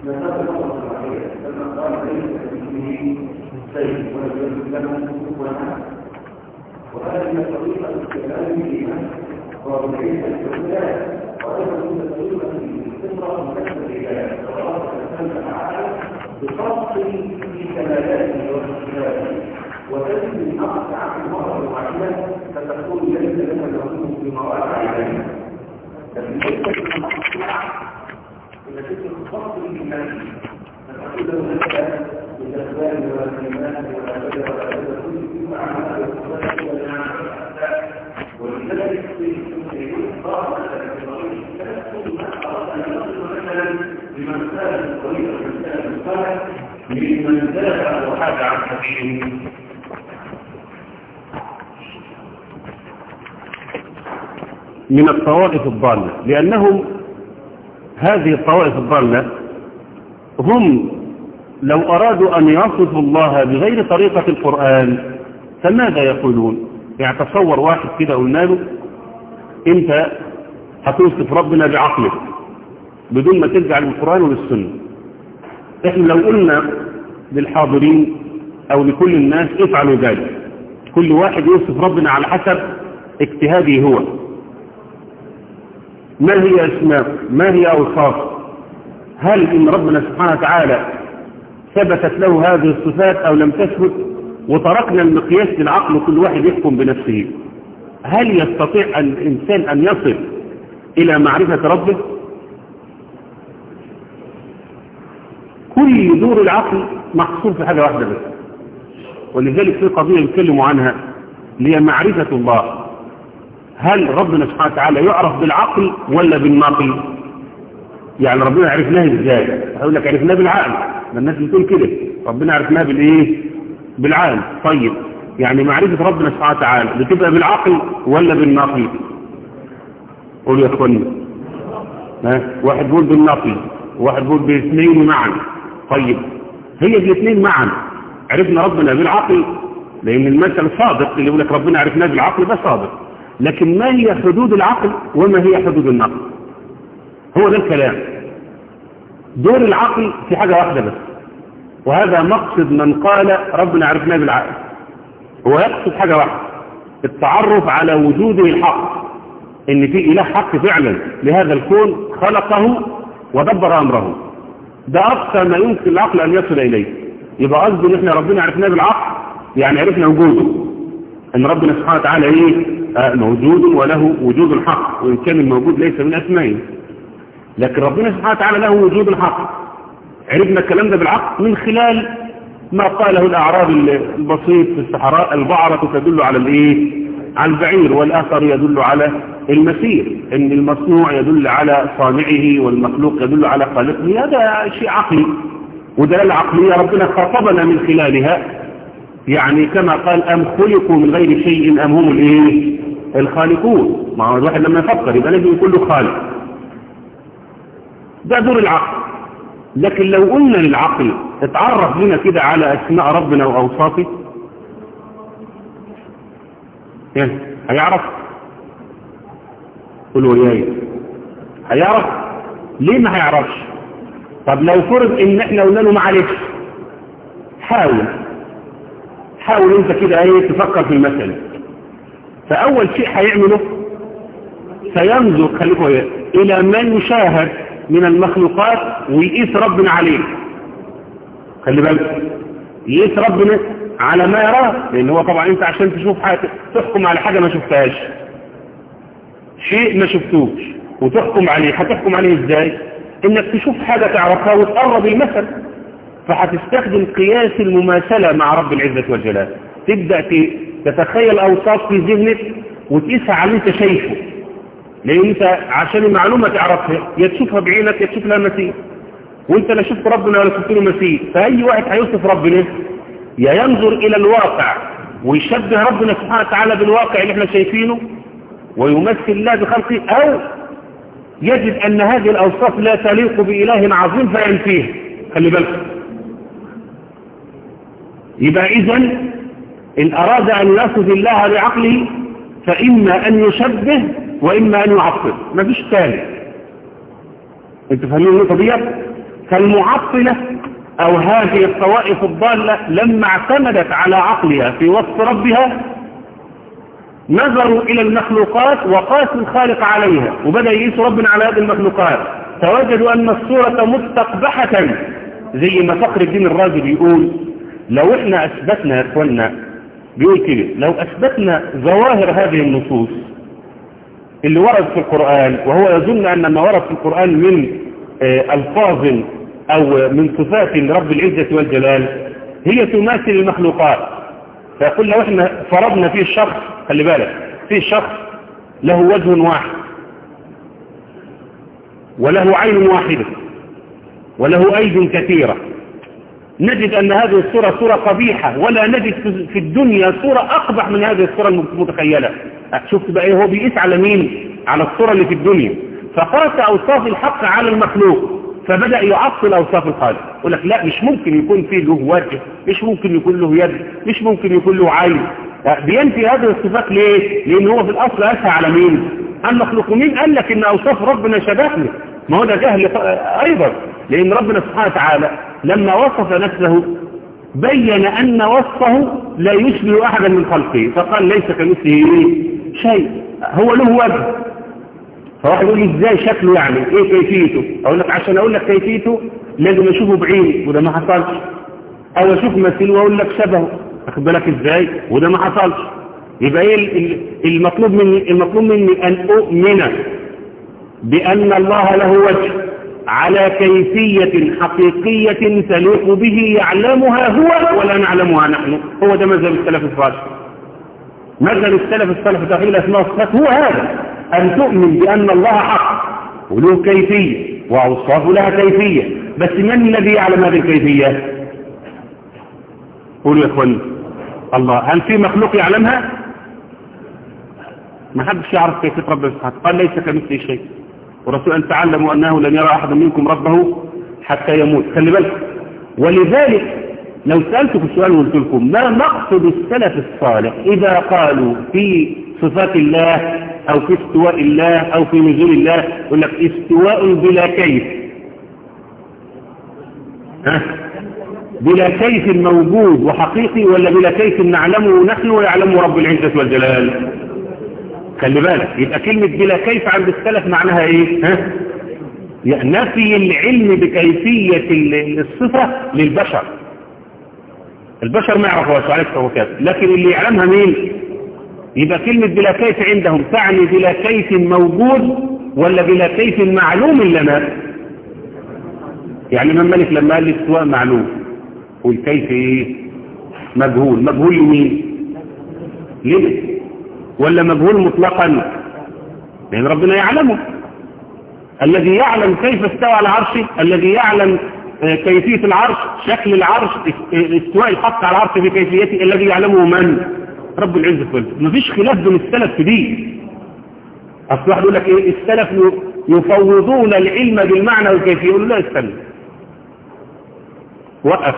مسألة الأمر الصحيحة كما قال ليس فيه سيد ولم له كفوا وهذه طريقة الكلام فيها وبعيد الكلام وأيضا من طريقة الفطرة مكتب الإله الله سبحانه وتعالى بفصل في كمالاته واختلافه وتجد النقص عن مرة واحدة فتقول ليس لنا العلوم في مواقع عليها لكن ليس في النقص إذا كنت الفصل في المنزل فتقول له هذا بالأسباب والكلمات والأسباب والأسباب كل فيما عمل والصلاة والنعم ولذلك في الإخبار مثلا بمسألة طريقة مسألة الصالح من زاد وحاد عن سبيله من الطوائف الضالة لأنهم هذه الطوائف الضالة هم لو أرادوا أن يصفوا الله بغير طريقة القرآن فماذا يقولون يعني تصور واحد كده قلنا له انت هتوصف ربنا بعقلك بدون ما ترجع للقرآن وللسنة احنا لو قلنا للحاضرين او لكل الناس افعلوا ذلك كل واحد يوصف ربنا على حسب اجتهاده هو ما هي اسماء ما هي اوصاف هل ان ربنا سبحانه وتعالى ثبتت له هذه الصفات او لم تثبت وتركنا المقياس للعقل كل واحد يحكم بنفسه هل يستطيع الانسان ان يصل الى معرفة ربه كل دور العقل محصور في حاجة واحدة بس ولذلك في قضية يتكلموا عنها اللي هي معرفة الله هل ربنا سبحانه وتعالى يعرف بالعقل ولا بالنقل يعني ربنا عرفناه ازاي هقول لك عرفناه بالعقل ما الناس بتقول كده ربنا عرفناه بالايه بالعقل طيب يعني معرفة ربنا سبحانه وتعالى بتبقى بالعقل ولا بالنقل قولوا يا اخوانا ها واحد بيقول بالنقل وواحد بيقول باثنين معا طيب هي الاثنين معا عرفنا ربنا بالعقل لان المثل صادق اللي يقول لك ربنا عرفناه بالعقل ده صادق لكن ما هي حدود العقل وما هي حدود النقل هو ده الكلام دور العقل في حاجة واحدة بس وهذا مقصد من قال ربنا عرفناه بالعقل هو يقصد حاجة واحدة التعرف على وجوده الحق ان في اله حق فعلا لهذا الكون خلقه ودبر امره ده اقصى ما يمكن العقل ان يصل اليه يبقى قصده ان احنا ربنا عرفناه بالعقل يعني عرفنا وجوده ان ربنا سبحانه وتعالى ايه آه موجود وله وجود الحق وان كان الموجود ليس من اسمائه لكن ربنا سبحانه وتعالى له وجود الحق عرفنا الكلام ده بالعقل من خلال ما قاله الاعراب البسيط في الصحراء البعرة تدل على الايه على البعير والآخر يدل على المسير ان المصنوع يدل على صانعه والمخلوق يدل على خالقه هذا شيء عقلي ودلالة عقلية ربنا خاطبنا من خلالها يعني كما قال أم خلقوا من غير شيء أم هم الايه الخالقون ما هو الواحد لما يفكر يبقى لازم يكون له خالق ده دور العقل لكن لو قلنا للعقل اتعرف لنا كده على أسماء ربنا وأوصافه هيعرف قولوا وياي هيعرف ليه ما هيعرفش طب لو فرض ان احنا قلنا له معلش حاول حاول انت كده ايه تفكر في المسألة فاول شيء هيعمله سينظر خليكم الى من يشاهد من المخلوقات ويقيس ربنا عليه خلي بالك يقيس ربنا على ما يراه لان هو طبعا انت عشان تشوف حاجة تحكم على حاجة ما شفتهاش شيء ما شفتوش وتحكم عليه هتحكم عليه ازاي انك تشوف حاجة تعرفها وتقرب المثل فهتستخدم قياس المماثلة مع رب العزة والجلال تبدأ تتخيل اوصاف في ذهنك وتقيسها على اللي انت شايفه لان انت عشان المعلومة تعرفها يا تشوفها بعينك يا تشوف لها مثيل وانت لا شفت ربنا ولا شفت له مثيل فاي واحد هيوصف ربنا يا ينظر الى الواقع ويشبه ربنا سبحانه وتعالى بالواقع اللي احنا شايفينه ويمثل الله بخلقه او يجد ان هذه الاوصاف لا تليق باله عظيم فينفيه خلي بالك يبقى اذا ان اراد ان يصف الله بعقله فاما ان يشبه واما ان يعطل مفيش ثالث انت فاهمين النقطه دي فالمعطلة أو هذه الطوائف الضالة لما اعتمدت على عقلها في وصف ربها نظروا إلى المخلوقات وقاسوا الخالق عليها وبدأ يقيسوا ربنا على هذه المخلوقات فوجدوا أن الصورة مستقبحة زي ما فخر الدين الرازي بيقول لو احنا أثبتنا يا اخوانا بيقول كده لو أثبتنا ظواهر هذه النصوص اللي ورد في القرآن وهو يظن أن ما ورد في القرآن من آه ألفاظ أو من صفات رب العزة والجلال هي تماثل المخلوقات فيقول لو احنا فرضنا فيه الشخص خلي بالك فيه شخص له وجه واحد وله عين واحدة وله أيد كثيرة نجد أن هذه الصورة صورة قبيحة ولا نجد في الدنيا صورة أقبح من هذه الصورة المتخيلة شفت بقى ايه هو بيقيس على مين على الصورة اللي في الدنيا فقاس أوصاف الحق على المخلوق فبدأ يعطل أوصاف الخالق يقول لك لا مش ممكن يكون فيه له وجه مش ممكن يكون له يد مش ممكن يكون له عين بينفي هذه الصفات ليه لأن هو في الأصل أسهى على مين المخلوق مين قال لك إن أوصاف ربنا شبهنا ما هو ده جهل أيضا لأن ربنا سبحانه وتعالى لما وصف نفسه بين أن وصفه لا يشبه أحدا من خلقه فقال ليس كمثله شيء هو له وجه فواحد يقول لي ازاي شكله يعني ايه كيفيته اقول لك عشان اقول لك كيفيته لازم اشوفه بعيني وده ما حصلش او اشوف مثيل واقول لك شبهه واخد بالك ازاي وده ما حصلش يبقى ايه المطلوب مني المطلوب مني ان اؤمن بان الله له وجه على كيفية حقيقية تليق به يعلمها هو ولا نعلمها نحن هو ده مذهب السلف الصالح مذهب السلف الصالح في تغيير الاسماء والصفات هو هذا أن تؤمن بأن الله حق وله كيفية وأوصافه لها كيفية بس من الذي يعلم هذه الكيفية قولوا يا اخواني الله هل في مخلوق يعلمها ما حدش يعرف كيفية ربنا سبحانه قال ليس كمثله شيء ورسول أن تعلموا أنه لن يرى أحد منكم ربه حتى يموت خلي بالك ولذلك لو سألتكم السؤال وقلت لكم ما مقصد السلف الصالح إذا قالوا في صفات الله أو في استواء الله أو في نزول الله يقول لك استواء بلا كيف ها بلا كيف موجود وحقيقي ولا بلا كيف نعلمه نحن ويعلمه رب العزة والجلال خلي بالك يبقى كلمة بلا كيف عند السلف معناها ايه ها يعني نفي العلم بكيفية الصفة للبشر البشر ما يعرفوهاش عليك وكذا لكن اللي يعلمها مين يبقى كلمة بلا كيف عندهم تعني بلا كيف موجود ولا بلا كيف معلوم لنا يعني من ملك لما قال الاستواء معلوم والكيف ايه مجهول مجهول لمين ليه ولا مجهول مطلقا لان ربنا يعلمه الذي يعلم كيف استوى على عرشه الذي يعلم كيفية العرش شكل العرش استواء الحق على العرش بكيفيته الذي يعلمه من رب العزة والجلال مفيش خلاف بين السلف في دي اصل واحد يقول لك ايه السلف يفوضون العلم بالمعنى والكيفية يقول لا استنى وقف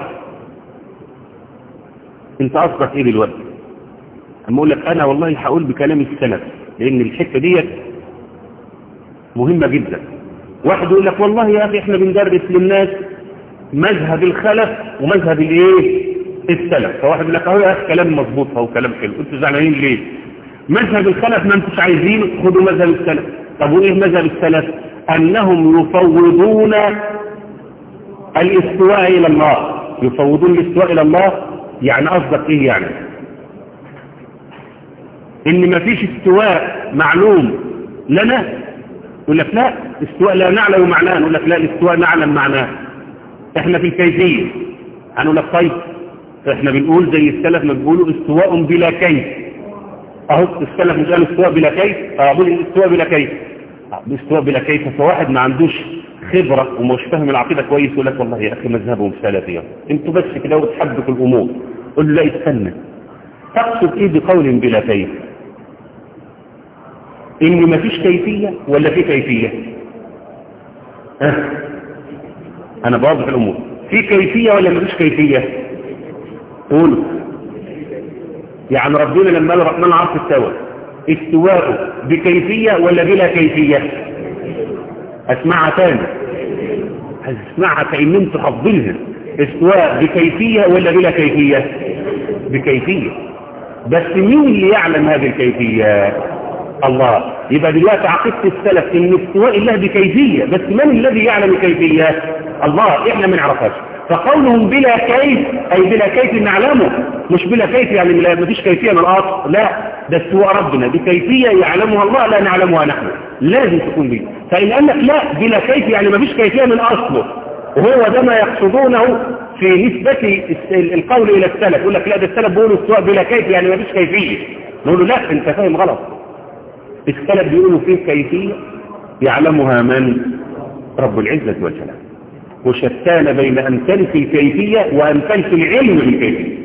انت قصدك ايه دلوقتي اما اقول لك انا والله هقول بكلام السلف لان الحته ديت مهمه جدا واحد يقول لك والله يا اخي احنا بندرس للناس مذهب الخلف ومذهب الايه السلف فواحد يقول لك اهو يا اخي كلام مظبوط اهو كلام حلو انتوا زعلانين ليه مذهب الخلف ما انتوش عايزين خدوا مذهب السلف طب وايه مذهب السلف انهم يفوضون الاستواء الى الله يفوضون الاستواء الى الله يعني قصدك ايه يعني ان ما فيش استواء معلوم لنا يقول لك لا استواء لا نعلم معناه نقول لك لا الاستواء نعلم معناه احنا في الكيفية هنقول لك طيب احنا بنقول زي السلف ما بيقولوا استواء بلا كيف اهو السلف مش قالوا استواء بلا كيف اه بيقول استواء بلا كيف استواء بلا كيف فواحد ما عندوش خبرة ومش فاهم العقيدة كويس يقول لك والله يا اخي مذهبهم سلفي انتوا بس كده وتحبكوا الامور قول له لا استنى تقصد ايه بقول بلا كيف ان مفيش كيفية ولا في كيفية أه. انا بوضح الامور في كيفية ولا مفيش كيفية قولوا يعني ربنا لما قال الرحمن عرف استوى استواءه بكيفية ولا بلا كيفية اسمعها تاني هتسمعها كأن انتوا حافظينها استواء بكيفية ولا بلا كيفية بكيفية بس مين اللي يعلم هذه الكيفية الله يبقى دلوقتي عقيدة السلف ان استواء الله بكيفية بس من الذي يعلم الكيفية الله احنا ما نعرفهاش فقولهم بلا كيف اي بلا كيف نعلمه مش بلا كيف يعني ما فيش كيفية من الاصل لا ده استواء ربنا بكيفية يعلمها الله لا نعلمها نحن لازم تكون دي فإن قال لك لا بلا كيف يعني ما فيش كيفية من اصله وهو ده ما يقصدونه في نسبة القول إلى السلف يقول لك لا ده السلف بيقولوا استواء بلا كيف يعني ما فيش كيفية نقول له لا انت فاهم غلط السلف بيقولوا فيه كيفية يعلمها من رب العزة والجلال وشتان بين أن تنفي الكيفية وأن تنفي العلم بالكيفية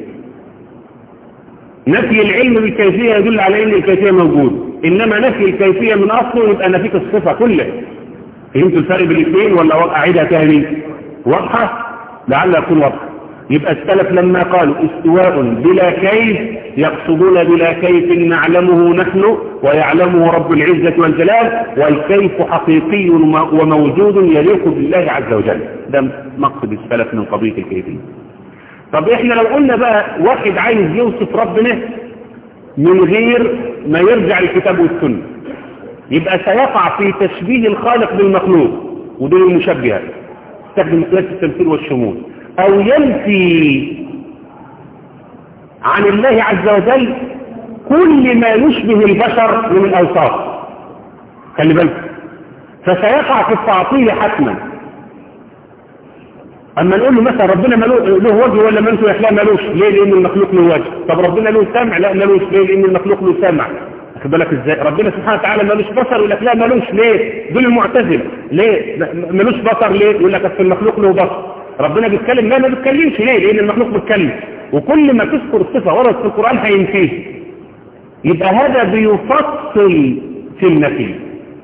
نفي العلم بالكيفية يدل على أن الكيفية موجود إنما نفي الكيفية من أصله يبقى نفيك الصفة كلها فهمت الفرق بين الاثنين ولا أعيدها تاني واضحة لعل يكون واضحة يبقى السلف لما قالوا استواء بلا كيف يقصدون بلا كيف نعلمه نحن ويعلمه رب العزة والجلال والكيف حقيقي وموجود يليق بالله عز وجل ده مقصد السلف من قضية الكيفية طب احنا لو قلنا بقى واحد عايز يوصف ربنا من غير ما يرجع الكتاب والسنة يبقى سيقع في تشبيه الخالق بالمخلوق ودول المشبهة استخدم قياس التمثيل والشمول او ينفي عن الله عز وجل كل ما يشبه البشر من الاوصاف خلي بالك فسيقع في التعطيل حتما اما نقول له مثلا ربنا له وجه ولا ما انتوا لا ملوش ليه لان المخلوق له وجه طب ربنا له سمع لا ملوش ليه لان المخلوق له سمع واخد بالك ازاي ربنا سبحانه وتعالى ملوش بصر يقول لك لا ملوش ليه دول المعتزله ليه ملوش بصر ليه يقول لك اصل المخلوق له بصر ربنا بيتكلم لا ما بيتكلمش ليه لان المخلوق بيتكلم وكل ما تذكر صفه وردت في القران هينفيه يبقى هذا بيفصل في النفي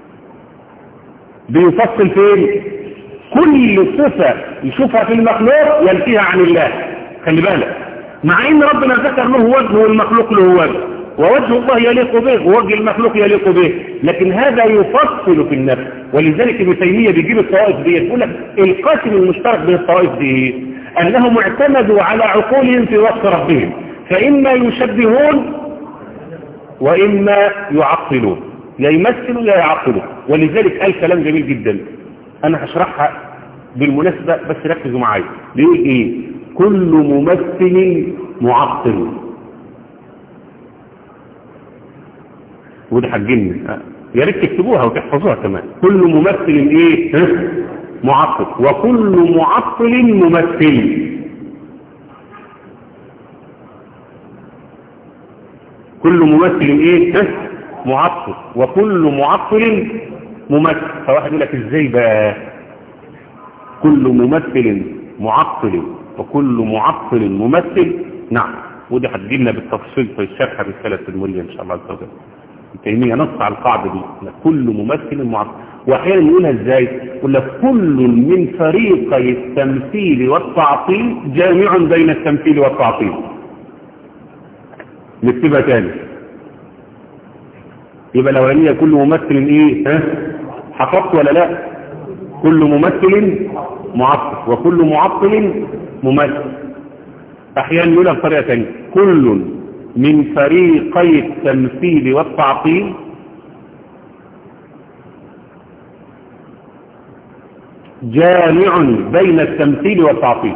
بيفصل فين كل صفة يشوفها في المخلوق ينفيها عن الله خلي بالك مع ان ربنا ذكر له وجه والمخلوق له وجه ووجه الله يليق به ووجه المخلوق يليق به لكن هذا يفصل في النفس ولذلك ابن تيمية بيجيب الطوائف دي يقول لك القاسم المشترك بين الطوائف دي انهم اعتمدوا على عقولهم في وصف ربهم فاما يشبهون واما يعطلون يا يمثلوا يا يعطلوا ولذلك قال كلام جميل جدا انا هشرحها بالمناسبة بس ركزوا معايا بيقول ايه كل ممثل معطل وده حجمني يا ريت تكتبوها وتحفظوها كمان كل ممثل ايه ها؟ معطل وكل معطل ممثل كل ممثل ايه ها؟ معطل وكل معطل ممثل فواحد يقول لك ازاي بقى كل ممثل معطل وكل معطل ممثل نعم ودي هتجيلنا بالتفصيل في الشرح رسالة المولية ان شاء الله عز وجل تيمية نص على القاعدة دي كل ممثل معطل واحيانا يقولها ازاي يقول لك كل من فريقي التمثيل والتعطيل جامع بين التمثيل والتعطيل نكتبها تاني يبقى الاولانيه كل ممثل ايه ها حفظت ولا لا كل ممثل معطل وكل معطل ممثل احيانا يقولها بطريقه ثانيه كل من فريقي التمثيل والتعطيل جامع بين التمثيل والتعطيل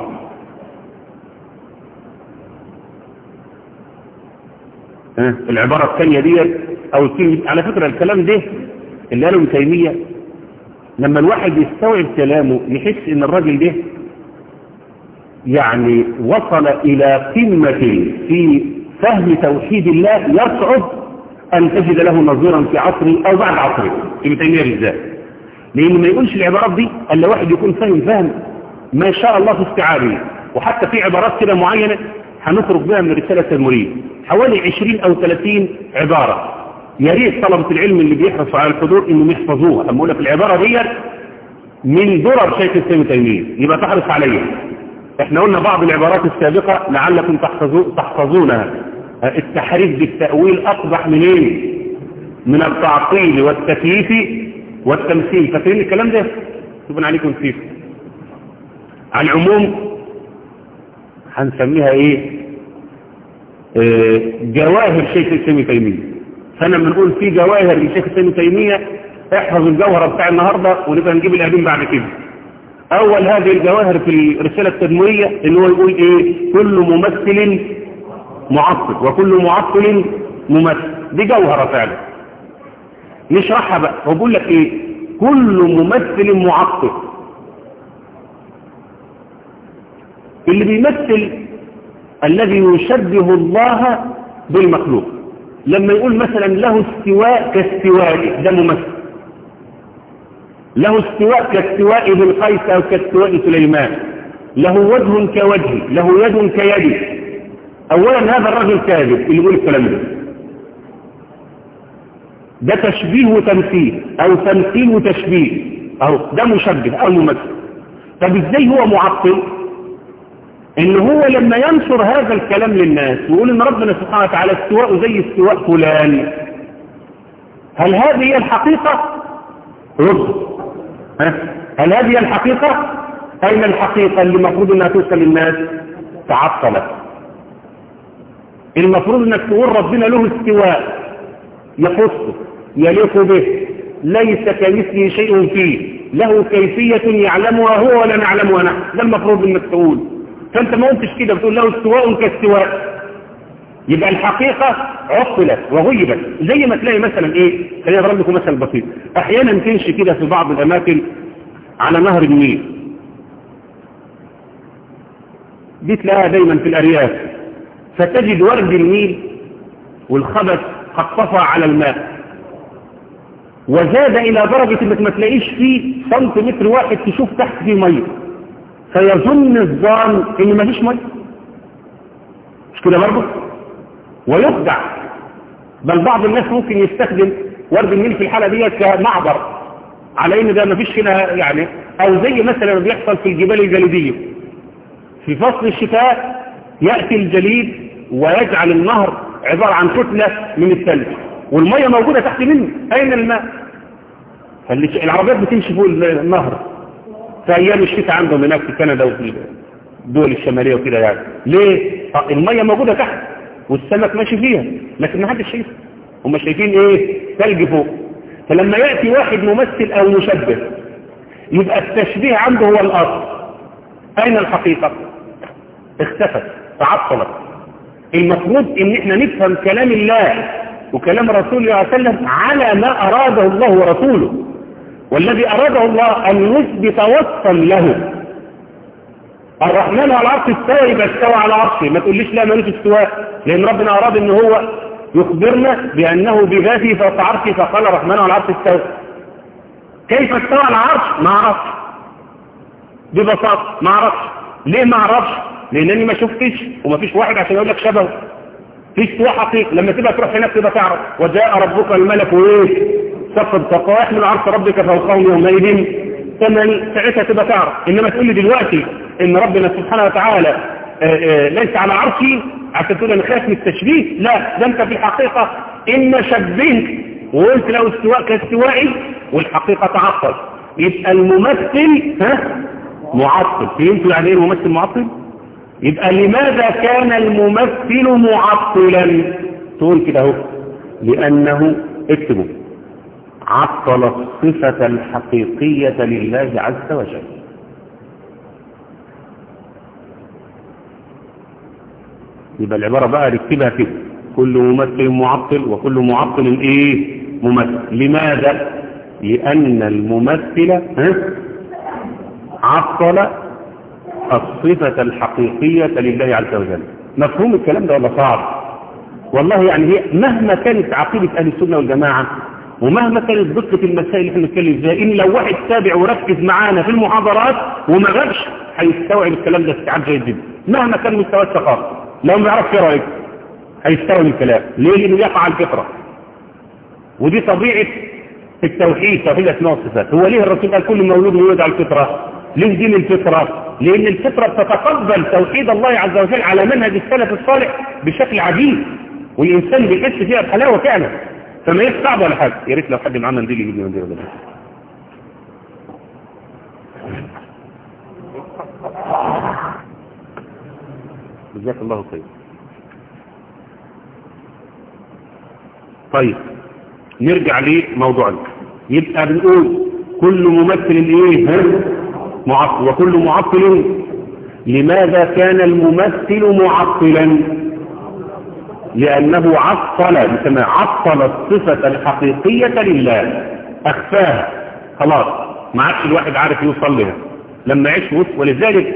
ها العبارة الثانية ديت او الكلمة على فكرة الكلام ده اللي قاله ابن تيمية لما الواحد يستوعب كلامه يحس ان الراجل ده يعني وصل الى قمة في فهم توحيد الله يصعب ان تجد له نظيرا في عصره او بعد عصره ابن تيمية بالذات لان ما يقولش العبارات دي الا واحد يكون فاهم فهم ما شاء الله في استيعابه وحتى في عبارات كده معينة هنخرج بها من رسالة المريد حوالي 20 او 30 عبارة يا ريت طلبة العلم اللي بيحرصوا على الحضور انهم يحفظوها اما اقول لك العبارة دي من درر شيخ الاسلام تيمية يبقى تحرص عليها احنا قلنا بعض العبارات السابقة لعلكم تحفظو تحفظونها التحريف بالتأويل اقبح من ايه من التعطيل والتكييف والتمثيل فاكرين الكلام ده شوفنا عليكم كيف على العموم هنسميها ايه اه جواهر شيخ الاسلام تيمية فانا بنقول في جواهر لشيخ الاسلام تيمية احفظ الجوهرة بتاع النهاردة ونبقى نجيب القديم بعد كده اول هذه الجواهر في الرسالة التدموية ان هو يقول ايه كل ممثل معطل وكل معطل ممثل دي جوهرة فعلا نشرحها بقى هو بيقول لك ايه كل ممثل معطل اللي بيمثل الذي يشبه الله بالمخلوق لما يقول مثلا له استواء كاستواء ده ممثل له استواء كاستواء بالقيس او كاستواء سليمان له وجه كوجهه له يد كيده اولا هذا الرجل كاذب اللي يقول الكلام ده ده تشبيه وتمثيل او تمثيل وتشبيه اهو ده مشبه او ممثل طب ازاي هو معطل ان هو لما ينشر هذا الكلام للناس ويقول ان ربنا سبحانه وتعالى استواء زي استواء فلان هل هذه هي الحقيقة رد ها؟ هل هذه هي الحقيقة اين الحقيقة اللي المفروض انها توصل للناس تعطلت المفروض انك تقول ربنا له استواء يخصه يليق به ليس كمثله شيء فيه له كيفية يعلمها هو ولا نعلمها نحن ده المفروض انك تقول فانت ما قلتش كده بتقول له استواء كاستواء يبقى الحقيقة عطلت وغيبت زي ما تلاقي مثلا ايه خلينا اضرب لكم مثل بسيط احيانا تمشي كده في بعض الاماكن على نهر النيل دي تلاقيها دايما في الارياف فتجد ورد النيل والخبث قد طفى على الماء وزاد الى درجة انك ما تلاقيش فيه سنتيمتر واحد تشوف تحت فيه ميه فيظن الظان ان ما فيش ميه مش كده برضه ويخدع بل بعض الناس ممكن يستخدم ورد النيل في الحالة دي كمعبر على ان ده ما فيش هنا يعني او زي مثلا بيحصل في الجبال الجليدية في فصل الشتاء يأتي الجليد ويجعل النهر عبارة عن كتلة من الثلج والمية موجودة تحت منه أين الماء فالعربيات بتمشي فوق النهر في أيام الشتاء عندهم هناك في كندا وفي الدول الشمالية وكده يعني ليه؟ المية موجودة تحت والسمك ماشي فيها لكن ما حدش شايف هم شايفين ايه ثلج فوق فلما يأتي واحد ممثل او مشبه يبقى التشبيه عنده هو الأصل أين الحقيقة اختفت تعطلت المفروض ان احنا نفهم كلام الله وكلام رسول الله عليه وسلم على ما أراده الله ورسوله والذي أراده الله أن يثبت وصفا له الرحمن على العرش استوى يبقى استوى على عرشه ما تقوليش لا ملوش استواء لأن ربنا أراد ان هو يخبرنا بأنه بذاته فوق عرشه فقال الرحمن على العرش استوى كيف استوى على العرش ما اعرفش ببساطة ما اعرفش ليه ما اعرفش لانني ما شفتش وما فيش واحد عشان يقول لك شبهه في استواء حقيقي لما تبقى تروح هناك تبقى تعرف وجاء ربك الملك وايه صف فقال يحمل عرش ربك فوقهم يومئذ ثماني ساعتها تبقى تعرف انما تقول لي دلوقتي ان ربنا سبحانه وتعالى آآ آآ ليس على عرشه عشان تقول انا خايف من التشبيه لا ده انت في الحقيقة ان شبهت وقلت له استواء كاستوائي والحقيقة تعطل يبقى الممثل ها معطل فهمتوا يعني ايه الممثل معطل يبقى لماذا كان الممثل معطلا تقول كده اهو لانه اكتبوا عطل الصفة الحقيقية لله عز وجل يبقى العبارة بقى نكتبها كده كل ممثل معطل وكل معطل ايه ممثل لماذا لان الممثل ها عطل الصفة الحقيقية لله عز وجل مفهوم الكلام ده ولا صعب والله يعني هي مهما كانت عقيدة أهل السنة والجماعة ومهما كانت دقة المسائل اللي احنا بنتكلم فيها إن لو واحد تابع وركز معانا في المحاضرات وما غابش هيستوعب الكلام ده استيعاب جيد جدا مهما كان مستوى الثقافة لو ما يعرفش رأيك هيستوعب الكلام ليه لأنه يقع على الفطرة ودي طبيعة التوحيد توحيد أسماء والصفات هو ليه الرسول قال كل مولود مولود على الفطرة ليه دين الفطرة لأن الفطرة بتتقبل توحيد الله عز وجل على منهج السلف الصالح بشكل عجيب والإنسان بيحس فيها بحلاوة فعلا فما هي صعبة ولا حاجة يا ريت لو حد معاه منديل يجيب لي منديل ولا جزاك الله خير طيب نرجع لموضوعنا يبقى بنقول كل ممثل ايه ها معطل وكل معطل لماذا كان الممثل معطلا لأنه عطل بسمع عطل الصفة الحقيقية لله أخفاها خلاص ما عادش الواحد عارف يوصل لها لما عيش وسط ولذلك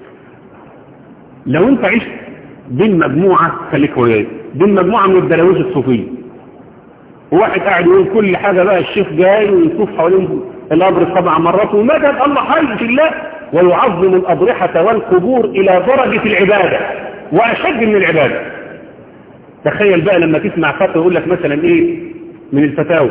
لو انت عشت بين مجموعة خليك وياي بين مجموعة من الدراويش الصوفية وواحد قاعد يقول كل حاجة بقى الشيخ جاي ويطوف حوالين القبر سبع مرات ومدد الله حي في الله ويعظم الأضرحة والقبور إلى درجة العبادة وأشد من العبادة تخيل بقى لما تسمع فتوى يقول لك مثلا ايه من الفتاوى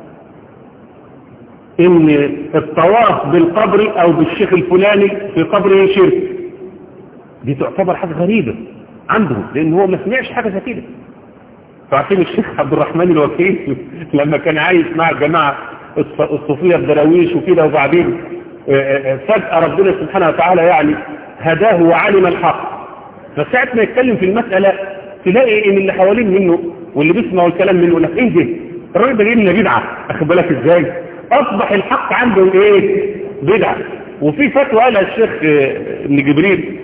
ان الطواف بالقبر او بالشيخ الفلاني في قبره شرك دي تعتبر حاجة غريبة عندهم لان هو ما سمعش حاجة زي كده فعارفين الشيخ عبد الرحمن الوكيل لما كان عايش مع الجماعة الصوفية الدراويش وكده وبعدين فجأة ربنا سبحانه وتعالى يعني هداه وعلم الحق فساعة ما يتكلم في المسألة تلاقي ان اللي حوالين منه واللي بيسمعوا الكلام منه لك ايه ده الراجل ده جاي لنا بدعة اخد بالك ازاي اصبح الحق عنده ايه بدعة وفي فتوى قالها الشيخ ابن جبريل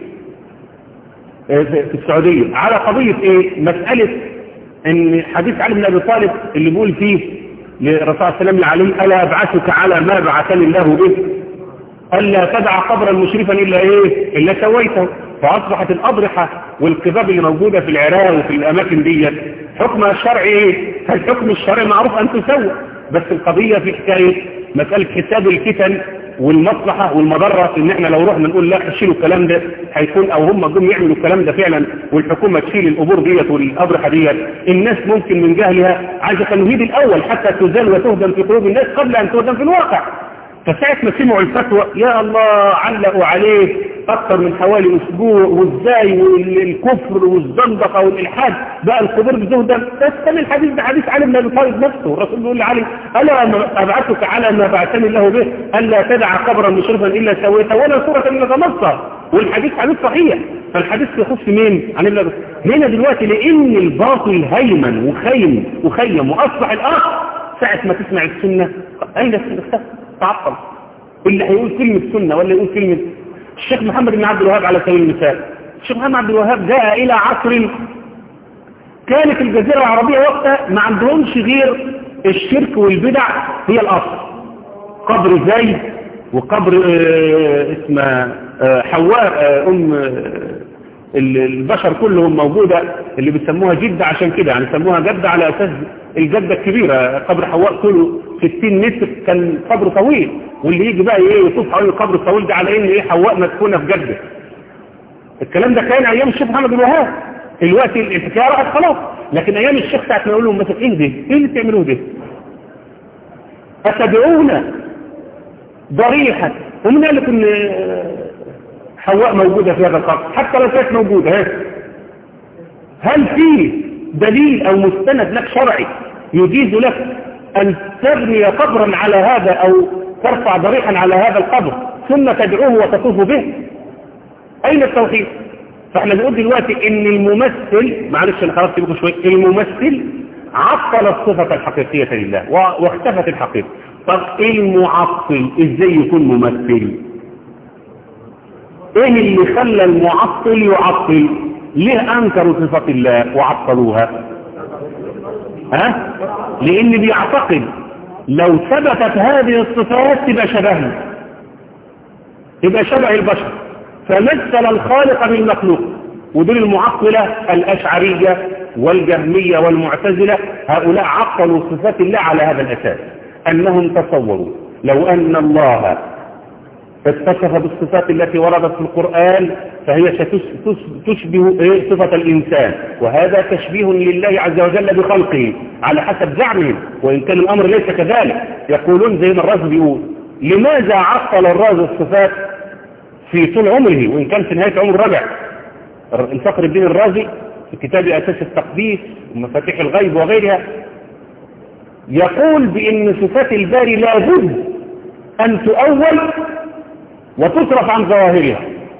في السعودية على قضية ايه مسألة ان حديث علي بن ابي طالب اللي بيقول فيه لرسول الله السلام عليه الا ابعثك على ما بعثني الله به الا تدع قبرا مشرفا الا ايه الا سويته فاصبحت الاضرحه والقباب اللي موجوده في العراق وفي الاماكن دي حكمها الشرعي ايه الحكم الشرعي معروف ان تسوى بس القضيه في حكايه مساله حساب الفتن والمصلحة والمضرة ان احنا لو رحنا نقول لا شيلوا الكلام ده هيكون او هم جم يعملوا الكلام ده فعلا والحكومة تشيل القبور ديت والاضرحة ديت الناس ممكن من جهلها عايزة تمهيد الاول حتى تزال وتهدم في قلوب الناس قبل ان تهدم في الواقع فساعة ما سمعوا الفتوى يا الله علقوا عليه اكثر من حوالي اسبوع وازاي والكفر والزندقه والالحاد بقى القبور بتهدم تستمع الحديث ده حديث علي بن ابي طالب نفسه الرسول بيقول لعلي الا ابعثك على ما بعثني الله به الا تدع قبرا مشرفا الا سويته ولا صوره الا تمصها والحديث حديث صحيح فالحديث يخص مين عن ابن هنا دلوقتي لان الباطل هيمن وخيم وخيم واصبح الاخر ساعه ما تسمع السنه اين السنه تعطل اللي هيقول كلمه سنه ولا يقول كلمه الشيخ محمد بن عبد الوهاب على سبيل المثال الشيخ محمد عبد الوهاب جاء إلى عصر كانت الجزيرة العربية وقتها ما عندهمش غير الشرك والبدع هي الأصل قبر زيد وقبر اه اسمه اه حواء اه أم البشر كلهم موجودة اللي بيسموها جدة عشان كده يعني سموها جدة على أساس الجدة الكبيرة قبر حواء طوله 60 متر كان قبر طويل واللي يجي بقى ايه يطوف حوالين القبر الطويل ده على ان ايه حواء مدفونه في جده الكلام ده كان ايام الشيخ محمد الوهاب دلوقتي الحكايه راحت خلاص لكن ايام الشيخ ساعه ما يقول لهم مثلا ايه ده ايه اللي بتعملوه ده اتدعون ضريحه ومن قال لك ان حواء موجوده في هذا القبر حتى لو كانت موجوده ها هل في دليل او مستند لك شرعي يجيز لك ان تبني قبرا على هذا او ترفع ضريحا على هذا القبر ثم تدعوه وتطوف به اين التوحيد فاحنا بنقول دلوقتي ان الممثل معلش انا خرجت بكم شويه الممثل عطل الصفه الحقيقيه لله واختفت الحقيقه طب ايه المعطل ازاي يكون ممثل ايه اللي خلى المعطل يعطل ليه انكروا صفه الله وعطلوها ها لان بيعتقد لو ثبتت هذه الصفات تبقى شبهنا تبقى شبه البشر فمثل الخالق بالمخلوق ودول المعطلة الأشعرية والجهمية والمعتزلة هؤلاء عطلوا صفات الله على هذا الأساس أنهم تصوروا لو أن الله اتصف بالصفات التي وردت في القرآن فهي ستشبه صفة الإنسان وهذا تشبيه لله عز وجل بخلقه على حسب زعمهم وإن كان الأمر ليس كذلك يقولون زي ما الرازي بيقول لماذا عطل الرازي الصفات في طول عمره وإن كان في نهاية عمر رجع الفقر الدين الرازي في كتاب أساس التقديس ومفاتيح الغيب وغيرها يقول بأن صفات الباري لا بد أن تؤول وتصرف عن ظواهرها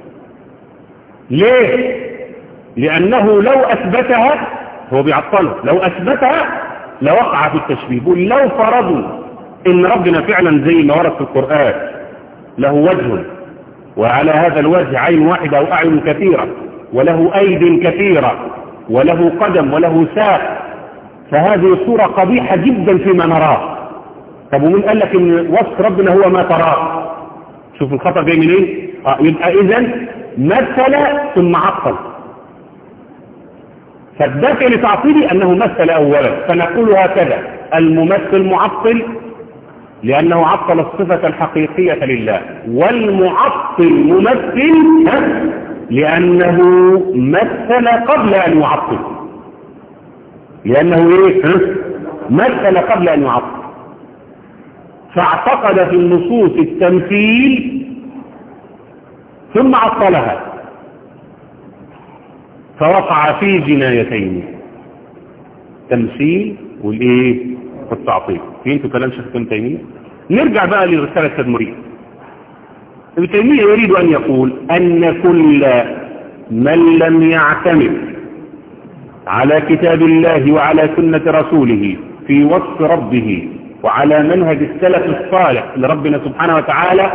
ليه لأنه لو أثبتها هو بيعطلها لو أثبتها لوقع في التشبيه بيقول لو فرضوا إن ربنا فعلا زي ما ورد في القرآن له وجه وعلى هذا الوجه عين واحدة أو أعين كثيرة وله أيد كثيرة وله قدم وله ساق فهذه صورة قبيحة جدا فيما نراه طب ومن قال لك ان وصف ربنا هو ما تراه شوف الخطأ جاي منين آه يبقى اذا مثل ثم عطل فالدافع لتعطيله انه مثل اولا فنقول هكذا الممثل معطل لانه عطل الصفة الحقيقية لله والمعطل ممثل ها لانه مثل قبل ان يعطل لانه ايه ها مثل قبل ان يعطل فاعتقد في النصوص التمثيل ثم عطلها فوقع في جنايتين تمثيل والايه والتعطيل فهمتوا كلام شيخ ابن تيميه نرجع بقى لرساله تدمريه ابن تيميه يريد ان يقول ان كل من لم يعتمد على كتاب الله وعلى سنه رسوله في وصف ربه وعلى منهج السلف الصالح لربنا سبحانه وتعالى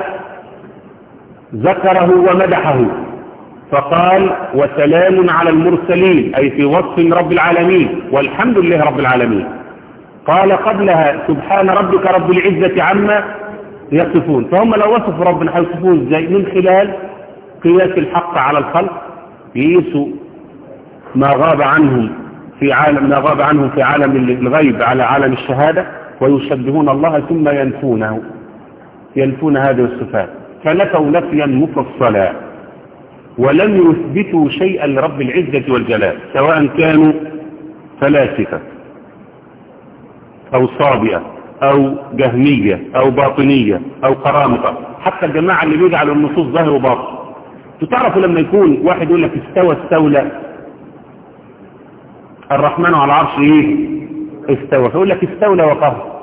ذكره ومدحه فقال وسلام على المرسلين أي في وصف رب العالمين والحمد لله رب العالمين قال قبلها سبحان ربك رب العزة عما يصفون فهم لو وصفوا ربنا هيوصفوه ازاي من خلال قياس الحق على الخلق يقيسوا ما غاب عنهم في عالم ما غاب عنهم في عالم الغيب على عالم الشهادة ويشبهون الله ثم ينفونه ينفون هذه الصفات فنفوا نفيا مفصلا ولم يثبتوا شيئا لرب العزة والجلال سواء كانوا فلاسفة أو صابئة أو جهمية أو باطنية أو قرامطة حتى الجماعة اللي بيجعلوا النصوص ظاهر وباطن تعرفوا لما يكون واحد يقول لك استوى استولى الرحمن على العرش ايه استوى فيقول لك استولى وقهر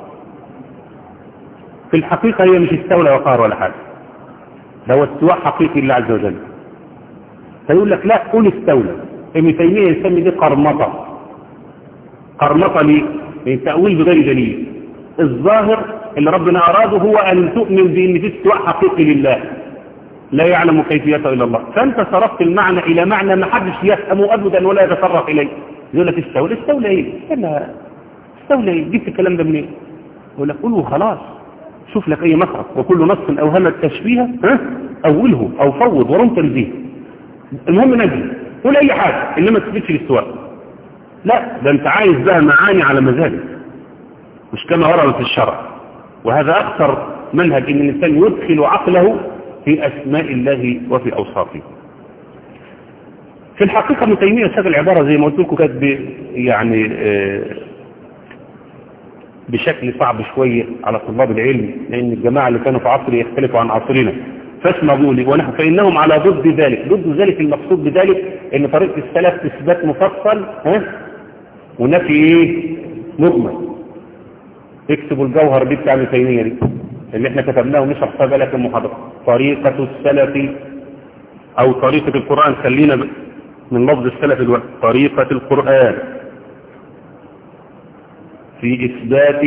في الحقيقة هي مش استولى وقهر ولا حاجة ده هو استواء حقيقي لله عز وجل فيقول لك لا قول استولى ابن تيمية يسمي دي قرمطة قرمطة ليه؟ يعني تأويل بغير دليل الظاهر اللي ربنا أراده هو أن تؤمن بأن في استواء حقيقي لله لا يعلم كيفيته إلا الله فأنت صرفت المعنى إلى معنى ما حدش يفهمه أبدا ولا يتصرف إليه يقول لك استولى استولى إيه؟ استولى استولى إيه؟ جبت الكلام ده منين؟ يقول لك قوله خلاص شوف لك أي مخرج وكل نص أوهم التشبيه ها أوله أو فوض ورم تنزيه المهم نجي قول أي حاجة إنما تثبتش الاستواء لا ده أنت عايز بقى معاني على مزاجك مش كما ورد في الشرع وهذا أكثر منهج إن الإنسان يدخل عقله في أسماء الله وفي أوصافه في الحقيقة ابن تيمية ساب العبارة زي ما قلت لكم كانت يعني بشكل صعب شوية على طلاب العلم لأن الجماعة اللي كانوا في عصري يختلفوا عن عصرنا فاسمع بولي ونحن فإنهم على ضد ذلك ضد ذلك المقصود بذلك ان طريقة السلف إثبات مفصل ها ونفي ايه مجمل اكتبوا الجوهر دي بتاع ابن تيمية دي اللي احنا كتبناه ونشرح فيها بالك المحاضرة طريقة السلف او طريقة القرآن خلينا من لفظ السلف الوقت طريقة القرآن في إثبات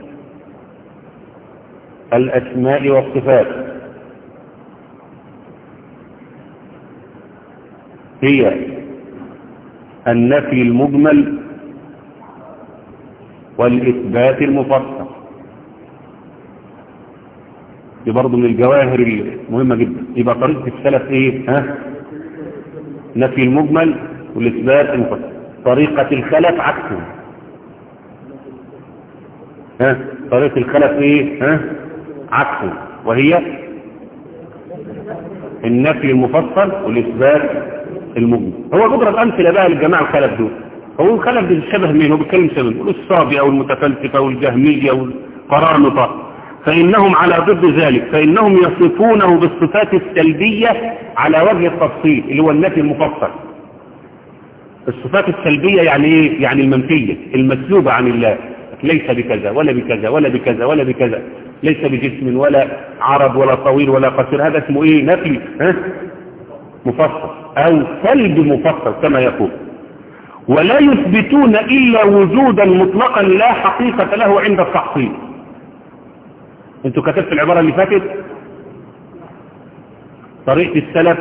الأسماء والصفات هي النفي المجمل والإثبات المفصل دي برضه من الجواهر المهمة جدا يبقى طريقة السلف ايه ها نفي المجمل والإثبات المفصل طريقة الخلف عكسه ها طريقة الخلف ايه ها عكسه وهي النفي المفصل والإثبات المجمل هو بضرب أمثلة بقى للجماعة الخلف دول هو الخلف ده شبه مين هو بيتكلم شبه مين الصابئة والمتفلسفة والجهمية والقرامطة فإنهم على ضد ذلك فإنهم يصفونه بالصفات السلبية على وجه التفصيل اللي هو النفي المفصل الصفات السلبية يعني ايه يعني المنفية المسلوبة عن الله ليس بكذا ولا بكذا ولا بكذا ولا بكذا ليس بجسم ولا عرض ولا طويل ولا قصير هذا اسمه ايه نفي ها مفصل او سلب مفصل كما يقول ولا يثبتون الا وجودا مطلقا لا حقيقة له عند التحصيل انتوا كتبت العبارة اللي فاتت طريقة السلف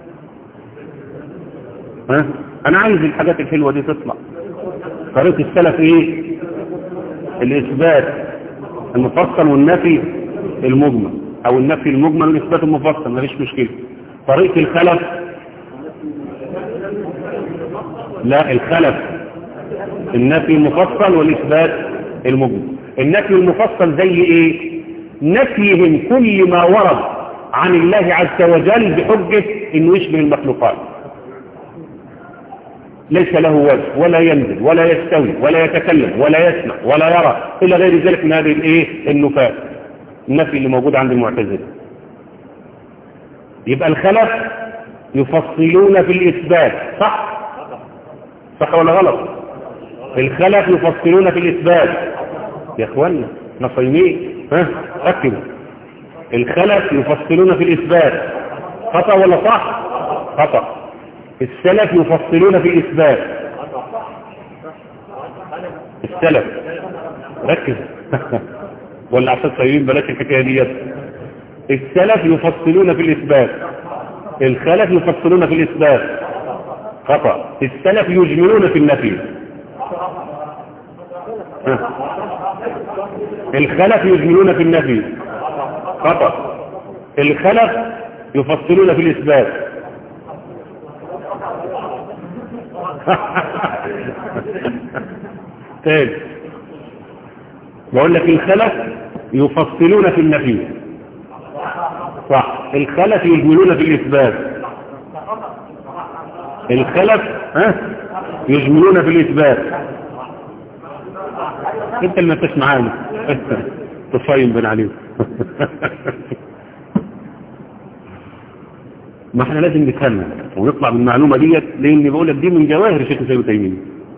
ها انا عايز الحاجات الحلوة دي تطلع طريقة السلف ايه الاثبات المفصل والنفي المجمل او النفي المجمل والاثبات المفصل مفيش مشكلة طريقة الخلف لا الخلف النفي المفصل والاثبات المجمل النفي المفصل زي ايه نفيهم كل ما ورد عن الله عز وجل بحجة انه يشبه المخلوقات ليس له وجه ولا ينزل ولا يستوي ولا يتكلم ولا يسمع ولا يرى إلا غير ذلك من هذه الايه النفاة النفي اللي موجود عند المعتزله يبقى الخلف يفصلون في الإثبات صح صح ولا غلط الخلف يفصلون في الإثبات يا اخوانا نصيمين ها ركبوا الخلف يفصلون في الإثبات خطأ ولا صح خطأ السلف يفصلون في الإثبات السلف ركز ولا عشان طيبين بلاش الحكاية ديت السلف يفصلون في الإثبات الخلف يفصلون في الإثبات خطأ السلف يجملون في النفي ها. الخلف يجملون في النفي خطأ الخلف يفصلون في الإثبات تاني بقول لك الخلف يفصلون في النفي صح الخلف يجملون في الإثبات الخلف ها يجملون في الإثبات انت اللي ما معانا تصايم بن عليهم ما احنا لازم نفهمها ونطلع بالمعلومة ديت لان بقول لك دي من جواهر شيخ سيد تيمية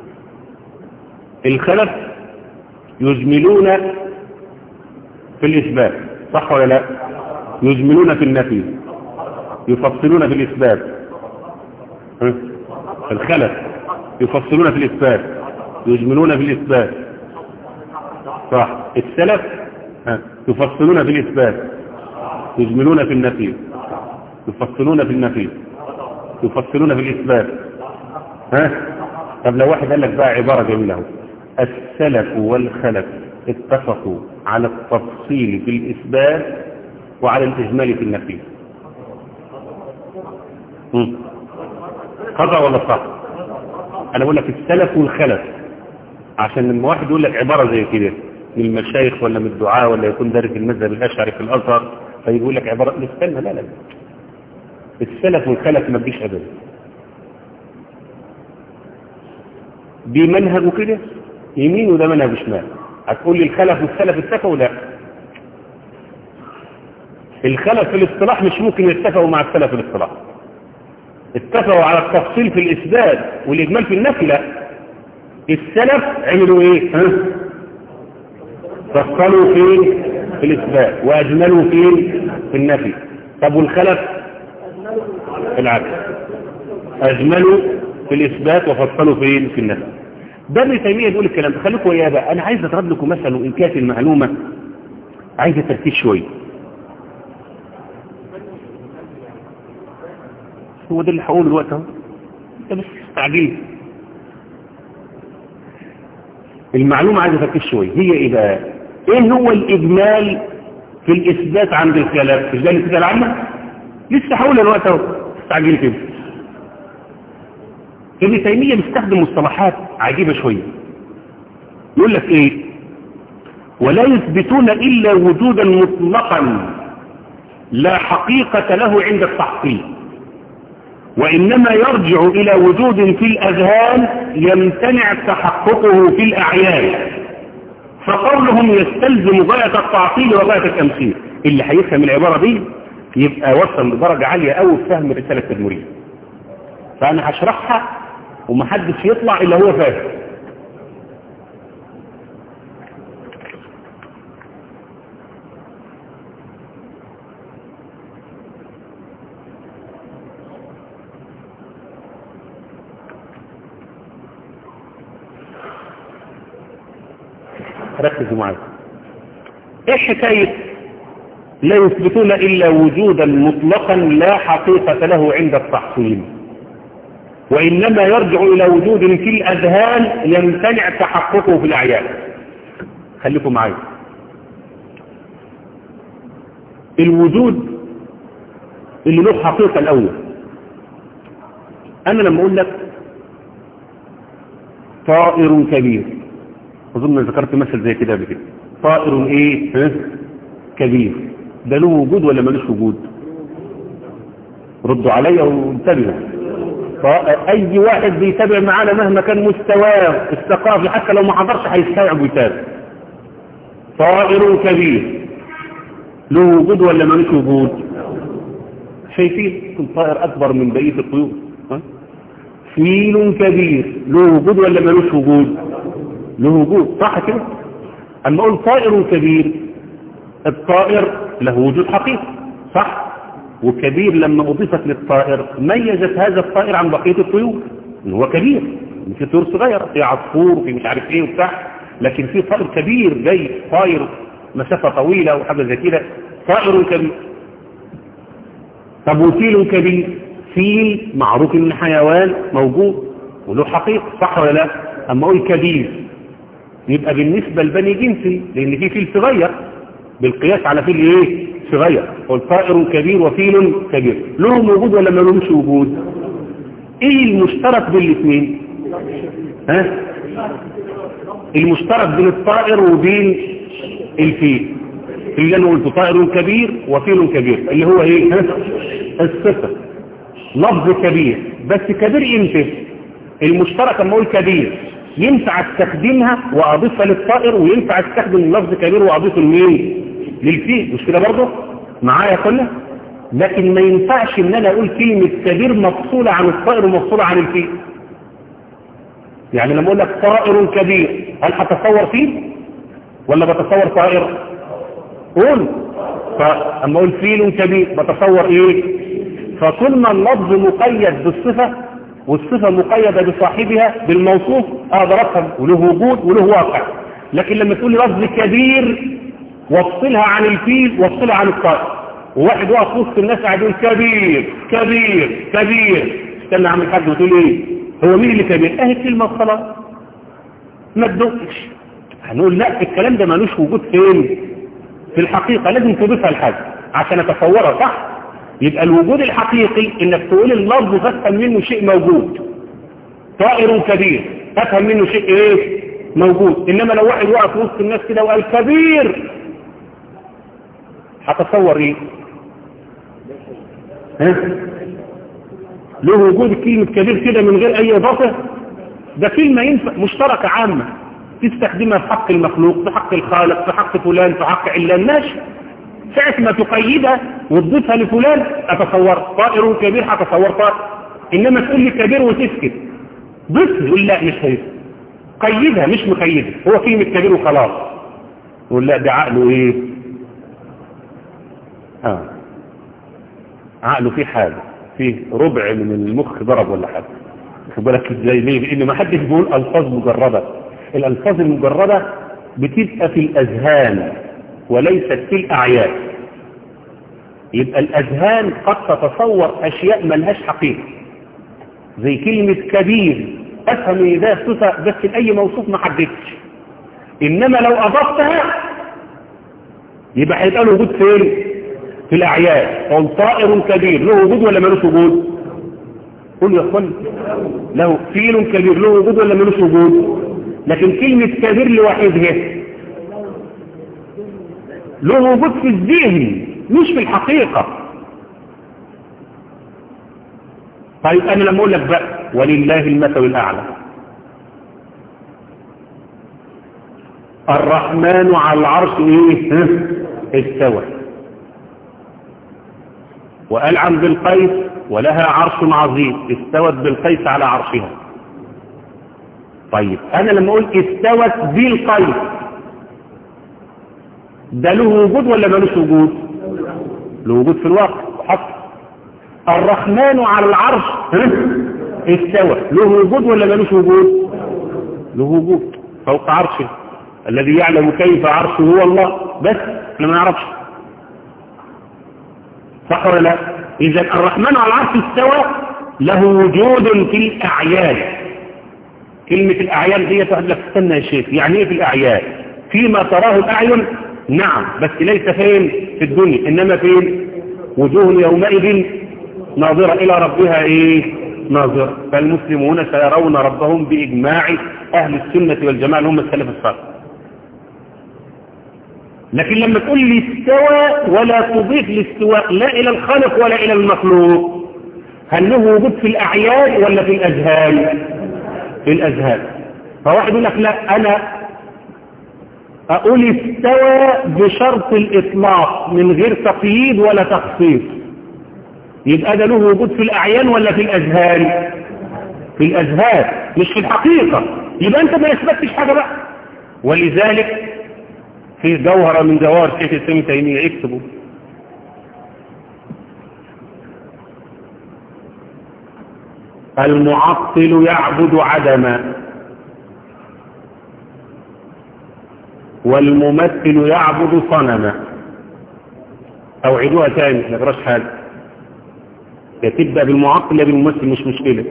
الخلف يجملون في الإثبات صح ولا لا يجملون في النفي يفصلون في الإثبات ها؟ الخلف يفصلون في الإثبات يجملون في الإثبات صح السلف ها؟ يفصلون في الإثبات يجملون في النفي يفصلون في النفي يفصلون في الإثبات ها طب لو واحد قال لك بقى عبارة جميلة السلف والخلف اتفقوا على التفصيل في الإثبات وعلى الإجمال في النفي خطأ ولا صح أنا بقول لك السلف والخلف عشان لما واحد يقول لك عبارة زي كده من المشايخ ولا من الدعاء ولا يكون دارس المذهب الأشعري في الأزهر فيقول لك عبارة استنى لا لا السلف والخلف ما تجيش أبدا دي منهج كده يمين وده منهج شمال هتقول لي الخلف والسلف اتفقوا لا الخلف في الاصطلاح مش ممكن يتفقوا مع السلف في الاصطلاح اتفقوا على التفصيل في الإثبات والإجمال في النفي لا السلف عملوا ايه ها فصلوا فين في الإثبات وأجملوا فين في النفي طب والخلف العكس أجملوا في الإثبات وفصلوا فين في النفي ده ابن تيمية بيقول الكلام خليكم وياه بقى أنا عايز أضرب لكم مثلا وإن كانت المعلومة عايزة تركيز شوية هو ده اللي هقوله دلوقتي اهو انت بس استعجل المعلومة عايزة تركيز شوية هي ايه بقى ايه هو الاجمال في الاثبات عند الخلاف مش ده اللي بتسال عنه لسه هقول الوقت اهو استعجل كده ابن تيمية بيستخدم مصطلحات عجيبة شوية يقول لك ايه ولا يثبتون الا وجودا مطلقا لا حقيقة له عند التحقيق وإنما يرجع إلى وجود في الأذهان يمتنع تحققه في الأعيان فقولهم يستلزم غاية التعطيل وغاية التمثيل اللي هيفهم العبارة دي يبقى وصل لدرجة عالية أوي في فهم الرسالة التدمرية فأنا هشرحها ومحدش يطلع إلا هو فاهم ركزوا معايا ايه حكاية لا يثبتون الا وجودا مطلقا لا حقيقة له عند التحصيل وانما يرجع الى وجود في الاذهان يمتنع تحققه في الاعيان خليكم معايا الوجود اللي له حقيقة الاول انا لما اقول لك طائر كبير اظن ذكرت مثل زي كده قبل كده طائر ايه ها؟ كبير ده له وجود ولا ملوش وجود ردوا عليا وانتبهوا اي واحد بيتابع معانا مهما كان مستواه الثقافي حتى لو ما حضرش هيستوعب ويتابع طائر كبير له وجود ولا ملوش وجود شايفين كل طائر اكبر من بقيه الطيور ها؟ فيل كبير له وجود ولا ملوش وجود له وجود صح كده اما اقول طائر كبير الطائر له وجود حقيقي صح وكبير لما اضيفت للطائر ميزت هذا الطائر عن بقيه الطيور ان هو كبير في طيور صغيره في عصفور وفي مش عارف ايه وبتاع لكن في طائر كبير جاي طائر مسافه طويله وحاجه زي كده طائر كبير طب وفيل كبير فيل معروف ان حيوان موجود وله حقيقة صح ولا لا اما اقول كبير يبقى بالنسبة لبني جنسي لان في فيل صغير بالقياس على فيل ايه صغير قل طائر كبير وفيل كبير لهم وجود ولا ما لهمش وجود ايه المشترك بين الاثنين ها المشترك بين الطائر وبين الفيل اللي انا قلت طائر كبير وفيل كبير اللي هو ايه ها؟ الصفه لفظ كبير بس كبير امتى المشترك اما اقول كبير ينفع استخدمها واضيفها للطائر وينفع استخدم لفظ كبير واضيفه لمين للفيل مش كده برضه معايا كله لكن ما ينفعش ان انا اقول كلمة كبير مفصولة عن الطائر ومفصولة عن الفيل يعني لما اقول لك طائر كبير هل هتصور فيل ولا بتصور طائر قول فاما اقول فيل كبير بتصور ايه فكل ما اللفظ مقيد بالصفة والصفة مقيدة بصاحبها بالموصوف اقدر افهم وله وجود وله واقع لكن لما تقول لي لفظ كبير وافصلها عن الفيل وافصلها عن الطائر وواحد واقف وسط الناس قاعد يقول كبير كبير كبير استنى اعمل حاجه وتقول ايه هو مين اللي كبير اهي كلمه وخلاص ما تدقش هنقول لا الكلام ده ملوش وجود فين في الحقيقه لازم تضيفها لحاجه عشان اتصورها صح يبقى الوجود الحقيقي انك تقول اللفظ تفهم منه شيء موجود طائر كبير افهم منه شيء ايه موجود انما لو واحد وقف وسط الناس كده وقال كبير هتصور ايه ها له وجود كلمة كبير كده من غير اي اضافة ده كلمة ينفع مشتركة عامة تستخدمها في حق المخلوق في حق الخالق في حق فلان في حق علان ماشي ساعة ما تقيدها وتضيفها لفلان اتصور طائر كبير هتصور طائر انما تقول لي كبير وتسكت ضيف يقول لا مش هيك قيدها مش مقيدها هو كلمة كبير وخلاص يقول لا ده عقله ايه اه عقله فيه حاجة فيه ربع من المخ ضرب ولا حاجة خد بالك ازاي ليه لان ما حدش بيقول الفاظ مجردة الالفاظ المجردة بتبقى في الاذهان وليست في الاعيان يبقى الاذهان قد تتصور اشياء ملهاش حقيقة زي كلمة كبير افهم ان ده صفة بس لاي موصوف ما حددتش انما لو اضفتها يبقى هيبقى له وجود فين في الاعيان قول طائر كبير له وجود ولا ملوش وجود قول يا اخوان له فيل كبير له وجود ولا ملوش وجود لكن كلمة كبير لوحدها له وجود في الذهن مش في الحقيقة طيب انا لما اقول لك بقى ولله المثل الاعلى الرحمن على العرش ايه ها؟ استوى وقال عن بالقيس ولها عرش عظيم استوت بالقيس على عرشها طيب انا لما اقول استوت بالقيس ده له وجود ولا ملوش وجود له وجود في الواقع حق الرحمن على العرش استوى له وجود ولا ملوش وجود له وجود فوق عرشه الذي يعلم كيف عرشه هو الله بس احنا ما نعرفش صح ولا لا اذا الرحمن على العرش استوى له وجود في الاعيان كلمة الاعيان دي تقول لك استنى يا شيخ يعني ايه في الاعيان فيما تراه الاعين نعم بس ليس فين في الدنيا انما فين وجوه يومئذ ناظرة الى ربها ايه ناظرة فالمسلمون سيرون ربهم باجماع اهل السنة والجماعة اللي هم السلف الصالح لكن لما تقول لي استوى ولا تضيف الاستواء لا الى الخالق ولا الى المخلوق هل له وجود في الاعيان ولا في الاذهان في الاذهان فواحد يقول لك لا انا اقول استوى بشرط الاطلاق من غير تقييد ولا تخصيص يبقى ده له وجود في الاعيان ولا في الاذهان في الاذهان مش في الحقيقة يبقى انت ما اثبتش حاجة بقى ولذلك في جوهرة من جوهر شيخ الاسلام تيمية اكتبوا المعطل يعبد عدما والممثل يعبد صنما اوعدوها تاني ما تقراش حاجه يا تبدا بالمعطل يا بالممثل مش مشكله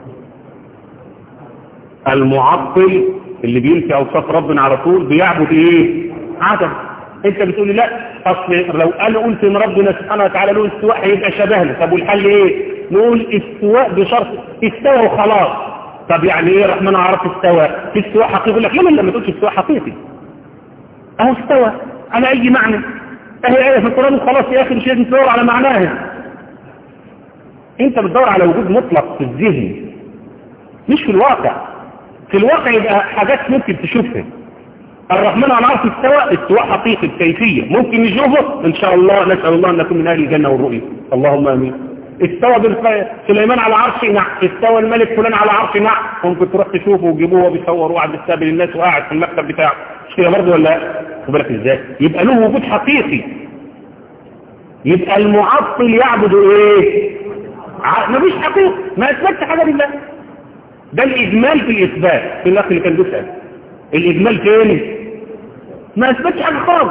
المعطل اللي بينفي اوصاف ربنا على طول بيعبد ايه عدم انت بتقول لي لا اصل لو انا قلت ان ربنا سبحانه وتعالى له استواء هيبقى شبهنا طب والحل ايه نقول استواء بشرط استوى وخلاص طب يعني ايه الرحمن عرف استوى في استواء حقيقي يقول لك لما ما تقولش استواء حقيقي اهو استوى على اي معنى اهي ايه في القرآن خلاص يا اخي مش لازم تدور على معناها انت بتدور على وجود مطلق في الذهن مش في الواقع في الواقع يبقى حاجات ممكن تشوفها الرحمن على العرش استوى استواء حقيقي الكيفية ممكن نشوفه ان شاء الله نسأل الله ان نكون من اهل الجنة والرؤية اللهم امين استوى سليمان على عرش نعم استوى الملك فلان على عرش نعم ممكن تروح تشوفه وتجيبوه وبيصور وقاعد بيستقبل الناس وقاعد في المكتب بتاعه مش كده برضه ولا خد بالك ازاي يبقى له وجود حقيقي يبقى المعطل يعبد ايه مفيش حقيقة ما اثبتش حاجة لله ده الاجمال في الاثبات في الاخ اللي كان بيسأل الاجمال فين ما اثبتش حاجة خالص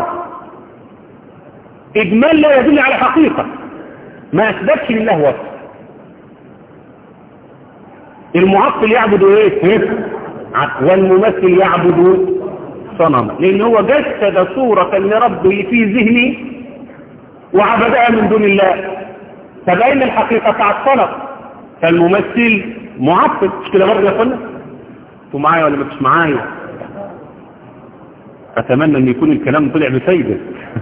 اجمال لا يدل على حقيقة ما اثبتش لله وصف المعطل يعبد ايه والممثل يعبد صنما لان هو جسد صورة لربه في ذهنه وعبدها من دون الله فبين الحقيقة تعطلت فالممثل معطل مش كده برضه يا اخوانا انتوا معايا ولا مش معايا اتمنى ان يكون الكلام طلع بفايدة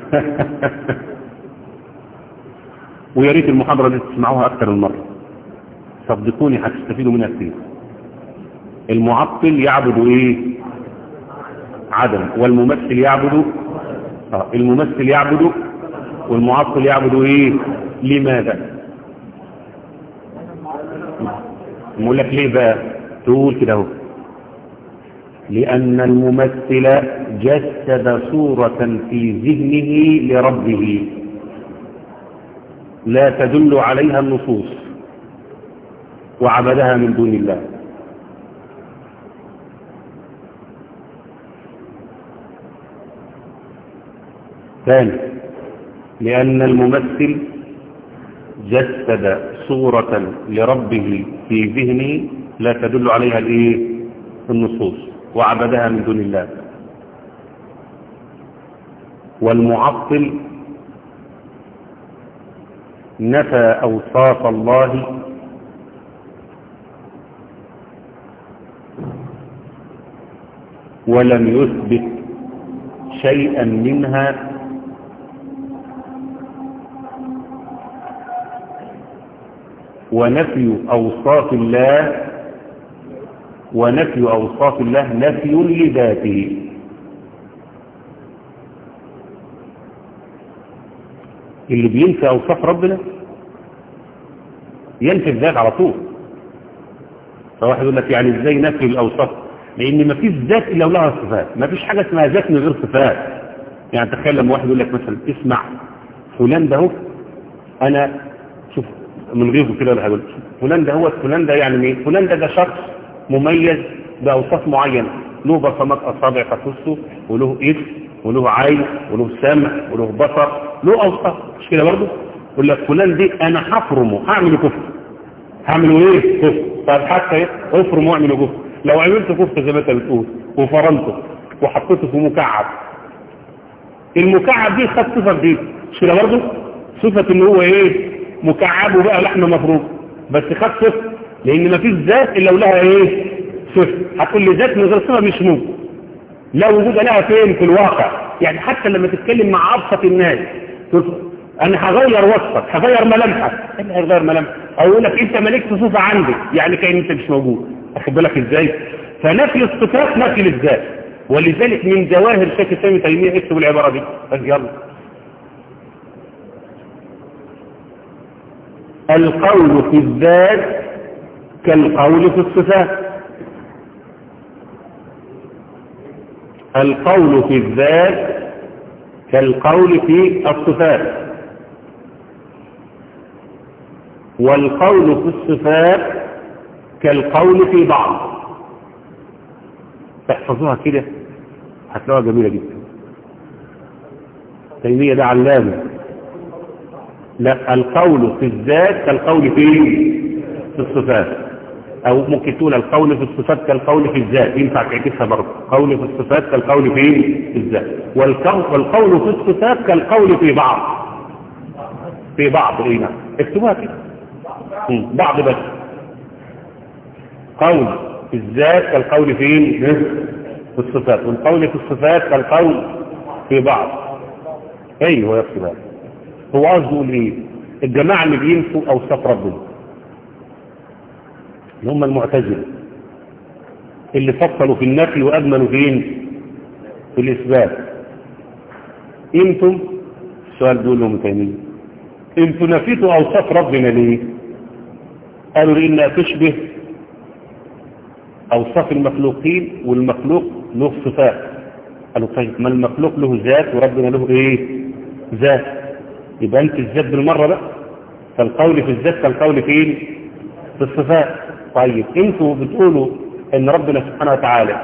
ويا ريت المحاضرة دي تسمعوها اكثر من مرة صدقوني هتستفيدوا منها كتير المعطل يعبد ايه عدم والممثل يعبد آه. الممثل يعبد والمعطل يعبد ايه لماذا يقول لك ليه بقى تقول كده اهو لأن الممثل جسد صورة في ذهنه لربه لا تدل عليها النصوص وعبدها من دون الله ثاني لأن الممثل جسد صورة لربه في ذهنه لا تدل عليها الايه النصوص وعبدها من دون الله والمعطل نفى أوصاف الله ولم يثبت شيئا منها ونفي أوصاف الله ونفي أوصاف الله نفي لذاته اللي بينفي أوصاف ربنا ينفي الذات على طول فواحد يقول لك يعني ازاي نفي الأوصاف لأن ما فيش ذات إلا ولها صفات ما فيش حاجة اسمها ذات من غير صفات يعني تخيل لما واحد يقول لك مثلا اسمع فلان ده هو أنا شوف من غيره كده ولا هقول فلان ده هو فلان ده يعني مين فلان ده ده شخص مميز بأوصاف معينة له بصمات اصابع تخصه وله اسم وله عين وله سمع وله بصر له اوصاف مش كده برضه يقول لك فلان دي انا هفرمه هعمله كفر هعمله ايه كفر طب حتى ايه افرمه واعمله كفر لو عملت كفر زي ما انت بتقول وفرمته وحطيته في مكعب المكعب دي خد صفه جديده مش كده برضه صفه ان هو ايه مكعبه بقى لحم مفروض بس خد صفه لان مفيش ذات الا ولها ايه صفه هتقول لي ذات من غير صفه مش ممكن لا وجود لها فين في الواقع يعني حتى لما تتكلم مع ابسط الناس انا هغير وصفك هغير ملامحك ايه هغير ملامحك او يقول لك انت مالكش صفه عندي يعني كان انت مش موجود اخد بالك ازاي فنفي الصفات نفي للذات ولذلك من جواهر شيخ الاسلام تيميه اكتب العباره دي بس يلا القول في الذات كالقول في الصفات القول في الذات كالقول في الصفات والقول في الصفات كالقول في بعض تحفظوها كده هتلاقوها جميلة جدا تيمية ده علامة لا القول في الذات كالقول في في الصفات او ممكن تقول القول في الصفات كالقول في الذات ينفع تعكسها برضه قول في الصفات كالقول في الذات والقول في الصفات كالقول في بعض في بعض ايه نعم اكتبوها كده بعض بس قول في الذات كالقول في في الصفات والقول في الصفات كالقول في بعض ايوه يكتب هذا هو قصده يقول ايه الجماعه اللي بينسوا اوصاف ربنا اللي هم المعتزله اللي فصلوا في النفي واجملوا فين في الاثبات انتم السؤال دول لهم تاني انتم نفيتوا اوصاف ربنا ليه قالوا لانها تشبه اوصاف المخلوقين والمخلوق له صفات قالوا طيب ما المخلوق له ذات وربنا له ايه ذات يبقى انت الذات بالمره بقى فالقول في الذات كالقول فين في الصفات طيب انتوا بتقولوا ان ربنا سبحانه وتعالى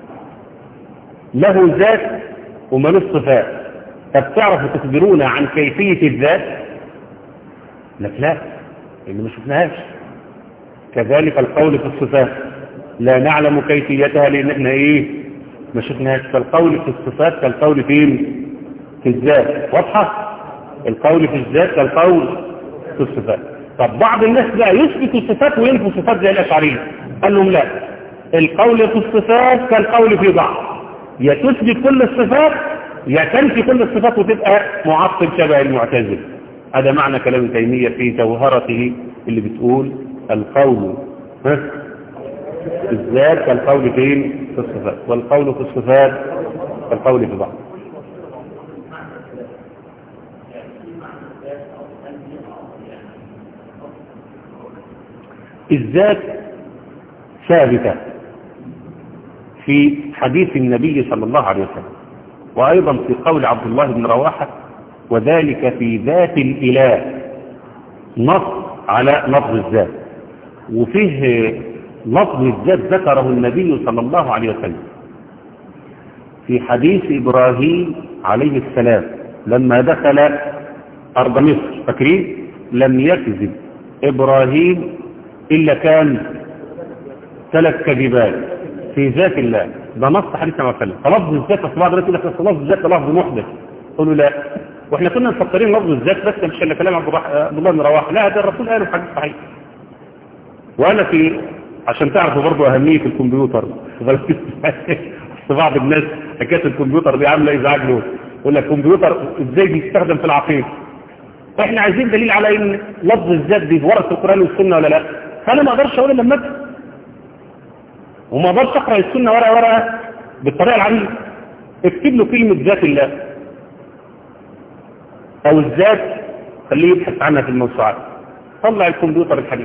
له ذات وملوش صفات طب تعرفوا تخبرونا عن كيفية الذات لك لا اللي ما شفناهاش كذلك القول في الصفات لا نعلم كيفيتها لان احنا ايه ما شفناهاش فالقول في الصفات كالقول فين في الذات واضحة القول في الذات كالقول في الصفات طب بعض الناس بقى يثبتوا الصفات وينفوا الصفات زي الاشعرية قال لهم لا القول في الصفات كالقول في بعض يا تثبت كل الصفات يا تنفي كل الصفات وتبقى معطل شبه المعتزل هذا معنى كلام تيمية في جوهرته اللي بتقول القول ها الذات كالقول فين في الصفات والقول في الصفات كالقول في بعض الذات ثابتة في حديث النبي صلى الله عليه وسلم وأيضا في قول عبد الله بن رواحة وذلك في ذات الإله نص على لفظ الذات وفيه لفظ الذات ذكره النبي صلى الله عليه وسلم في حديث إبراهيم عليه السلام لما دخل أرض مصر فاكرين لم يكذب إبراهيم إلا كان ثلاث كذبات في ذات الله ده نص حديث ما وسلم فلفظ الذات في بعض الناس يقول لك لفظ الذات لفظ محدث قالوا لا واحنا كنا مفكرين لفظ الذات بس مش الا كلام عبد الله بن رواحه لا ده الرسول قاله في حديث صحيح وانا في عشان تعرفوا برضه اهميه الكمبيوتر في بعض الناس حكايه الكمبيوتر دي عامله ازعاج له يقول لك الكمبيوتر ازاي بيستخدم في العقيده احنا عايزين دليل على ان لفظ الذات دي ورد في القران والسنه ولا لا فانا ما اقدرش اقول لما اكتب وما اقدرش اقرا السنه ورقه ورقه بالطريقه العاديه اكتب له كلمه ذات الله او الذات خليه يبحث عنها في الموسوعات طلع الكمبيوتر الحديث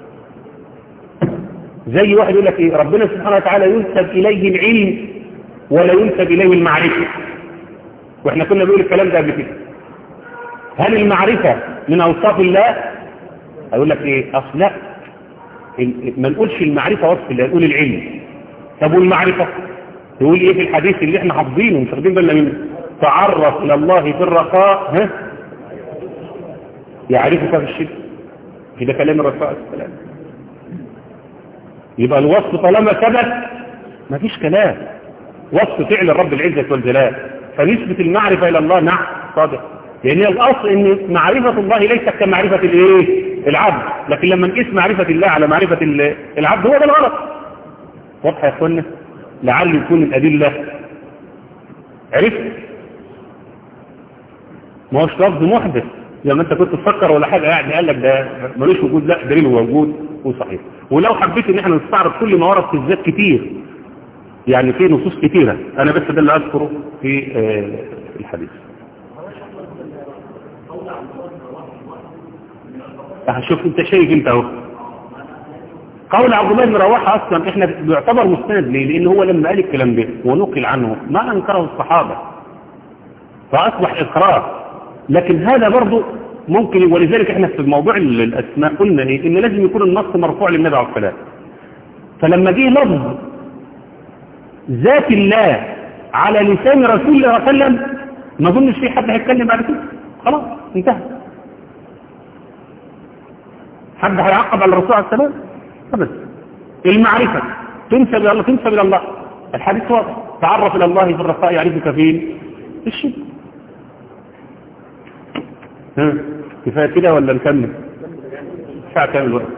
زي واحد يقول لك ايه ربنا سبحانه وتعالى ينسب اليه العلم ولا ينسب اليه المعرفه واحنا كنا بنقول الكلام ده قبل كده هل المعرفه من اوصاف الله هيقول لك ايه اصل لا ما نقولش المعرفه وصف الله نقول العلم طب والمعرفه يقول ايه في الحديث اللي احنا حافظينه مش واخدين بالنا منه تعرف الى الله في الرخاء ها يعرفك في الشدة في ده كلام الرسول عليه السلام يبقى الوصف طالما ثبت مفيش كلام وصف فعل الرب العزة والجلال فنسبة المعرفة إلى الله نعم صادق لأن الأصل أن معرفة الله ليست كمعرفة الإيه؟ العبد لكن لما نقيس معرفة الله على معرفة العبد هو ده الغلط واضح يا أخوانا لعل يكون الأدلة عرفت ما هوش لفظ محدث زي ما انت كنت تفكر ولا حاجة يعني قال لك ده ملوش وجود لا دليل موجود وصحيح ولو حبيت ان احنا نستعرض كل ما ورد في الذات كتير يعني في نصوص كتيرة انا بس ده اللي اذكره في آه الحديث شوف انت شايف انت اهو قول عبد الله بن رواحه اصلا احنا بيعتبر مستند ليه لان هو لما قال الكلام ده ونقل عنه ما انكره الصحابه فاصبح اقرار لكن هذا برضه ممكن ولذلك احنا في موضوع الاسماء قلنا ايه ان لازم يكون النص مرفوع للنبي عليه الصلاه فلما جه لفظ ذات الله على لسان رسول الله صلى الله عليه وسلم ما اظنش في حد هيتكلم بعد كده خلاص انتهى حد هيعقب على الرسول عليه السلام ابدا المعرفه تنسب الى الله تنسب الى الله الحديث واضح تعرف الى الله في الرخاء يعرفك فين في الشده ها كفايه كده ولا نكمل ساعه كامل الوقت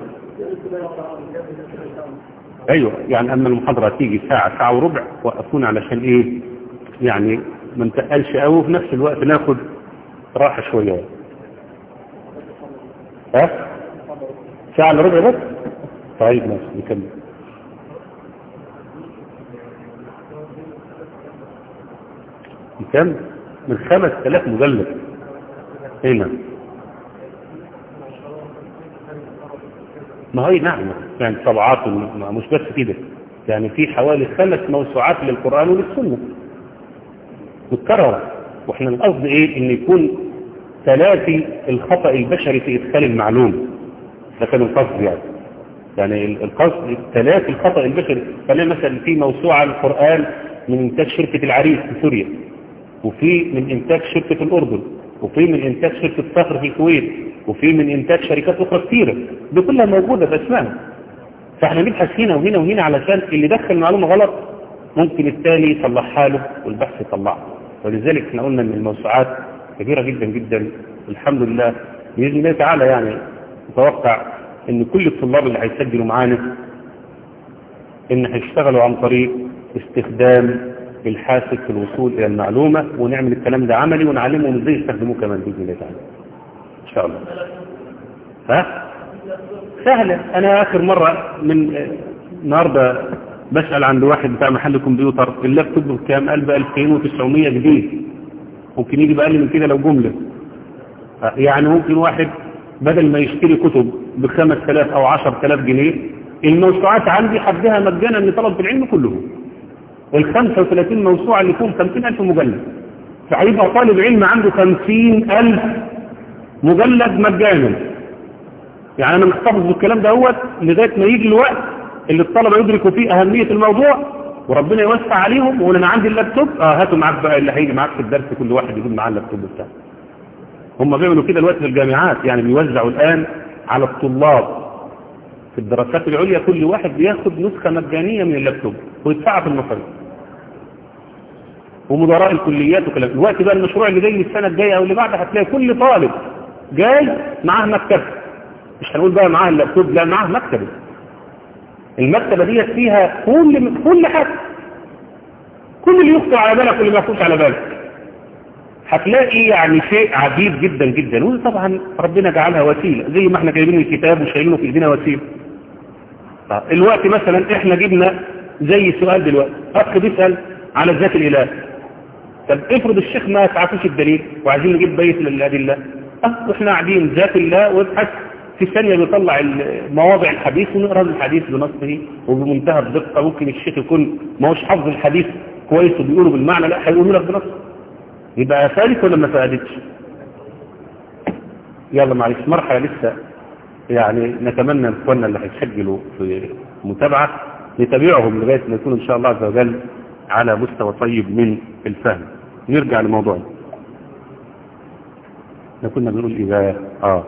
ايوه يعني اما المحاضره تيجي ساعه ساعه وربع وقفونا علشان ايه يعني ما نتقلش قوي وفي نفس الوقت ناخد راحه شويه ها ساعه الا ربع بس طيب ماشي نكمل نكمل من خمس آلاف مجلد هنا ما هي نعم يعني طبعات مش بس كده يعني في حوالي خمس موسوعات للقرآن وللسنة متكررة واحنا القصد ايه ان يكون ثلاثي الخطأ البشري في ادخال المعلومة ده كان القصد يعني يعني القصد ثلاثي الخطأ البشري خلينا مثلا في موسوعة القرآن من انتاج شركة العريس في سوريا وفي من انتاج شركة الاردن وفي من انتاج شركة صخر في الكويت وفي من انتاج شركات اخرى كثيرة دي كلها موجودة في اسمها فاحنا نبحث هنا وهنا وهنا علشان اللي دخل معلومة غلط ممكن التالي يصلحها له والبحث يطلعها ولذلك احنا قلنا ان الموسوعات كبيرة جدا جدا الحمد لله بإذن الله تعالى يعني نتوقع ان كل الطلاب اللي هيسجلوا معانا ان هيشتغلوا عن طريق استخدام الحاسب في الوصول الى المعلومة ونعمل الكلام ده عملي ونعلمهم ازاي يستخدموه كمان بإذن الله تعالى ان شاء الله ها سهلة انا اخر مرة من النهاردة بسأل عند واحد بتاع محل كمبيوتر اللابتوب بكام قال ب 2900 جديد ممكن يجي بأقل من كده لو جملة يعني ممكن واحد بدل ما يشتري كتب ب 5000 او 10000 جنيه الموسوعات عندي حدها مجانا لطلب العلم كلهم ال 35 موسوعة اللي فيهم 50000 مجلد فهيبقى طالب علم عنده 50000 مجلد مجانا يعني انا محتفظ بالكلام ده هو لغايه ما يجي الوقت اللي الطلبه يدركوا فيه اهميه الموضوع وربنا يوسع عليهم وانا عندي اللابتوب اه هاتوا معاك بقى اللي هيجي معاك في الدرس كل واحد يجيب معاه اللابتوب بتاعه هم بيعملوا كده دلوقتي في الجامعات يعني بيوزعوا الان على الطلاب في الدراسات العليا كل واحد بياخد نسخه مجانيه من اللابتوب ويدفعها في المصاريف ومدراء الكليات وكلام الوقت بقى المشروع اللي جاي السنه الجايه او اللي بعدها هتلاقي كل طالب جاي معاه مكتبه مش هنقول بقى معاه اللابتوب لا معاه مكتبه المكتبه ديت فيها كل كل حاجه كل اللي يخطر على بالك واللي ما يخطرش على بالك هتلاقي يعني شيء عجيب جدا جدا ودي طبعا ربنا جعلها وسيله زي ما احنا جايبين الكتاب وشايلينه في ايدينا وسيله الوقت مثلا احنا جبنا زي سؤال دلوقتي اخ بيسال على ذات الاله طب افرض الشيخ ما تعرفوش الدليل وعايزين نجيب بيت للادله اه واحنا قاعدين ذات الله وابحث في ثانية بيطلع مواضع الحديث ونقرأ الحديث بنصه وبمنتهى الدقة ممكن الشيخ يكون ما هوش حافظ الحديث كويس وبيقوله بالمعنى لا هيقوله لك بنصه يبقى ثالث ولا ما فادتش يلا معلش مرحلة لسه يعني نتمنى اخواننا اللي هيسجلوا في متابعة نتابعهم لغاية ما يكون ان شاء الله عز وجل على مستوى طيب من الفهم نرجع لموضوعنا احنا كنا بنقول ايه بقى اه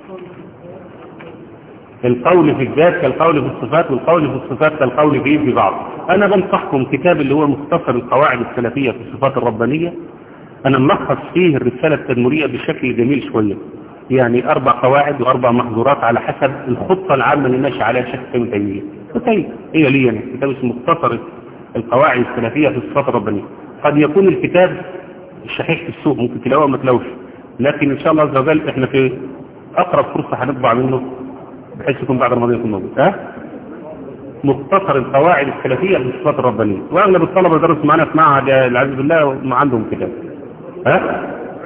القول في الذات كالقول في الصفات والقول في الصفات كالقول فيه في بعض انا بنصحكم كتاب اللي هو مختصر القواعد السلفية في الصفات الربانية انا ملخص فيه الرسالة التدمرية بشكل جميل شوية يعني اربع قواعد واربع محظورات على حسب الخطة العامة اللي ماشي عليها شيخ ابن تيمية طيب هي لي يعني كتاب اسمه مختصر القواعد السلفية في الصفات الربانية قد يكون الكتاب الشحيح في السوق ممكن تلاقوه ما تلاقوش لكن ان شاء الله عز وجل احنا في اقرب فرصة هنطبع منه بحيث يكون بعد رمضان يكون موجود ها مختصر القواعد السلفية في الصفات الربانية واغلب الطلبة درسوا معنا في معهد العزيز بالله ما عندهم كتاب ها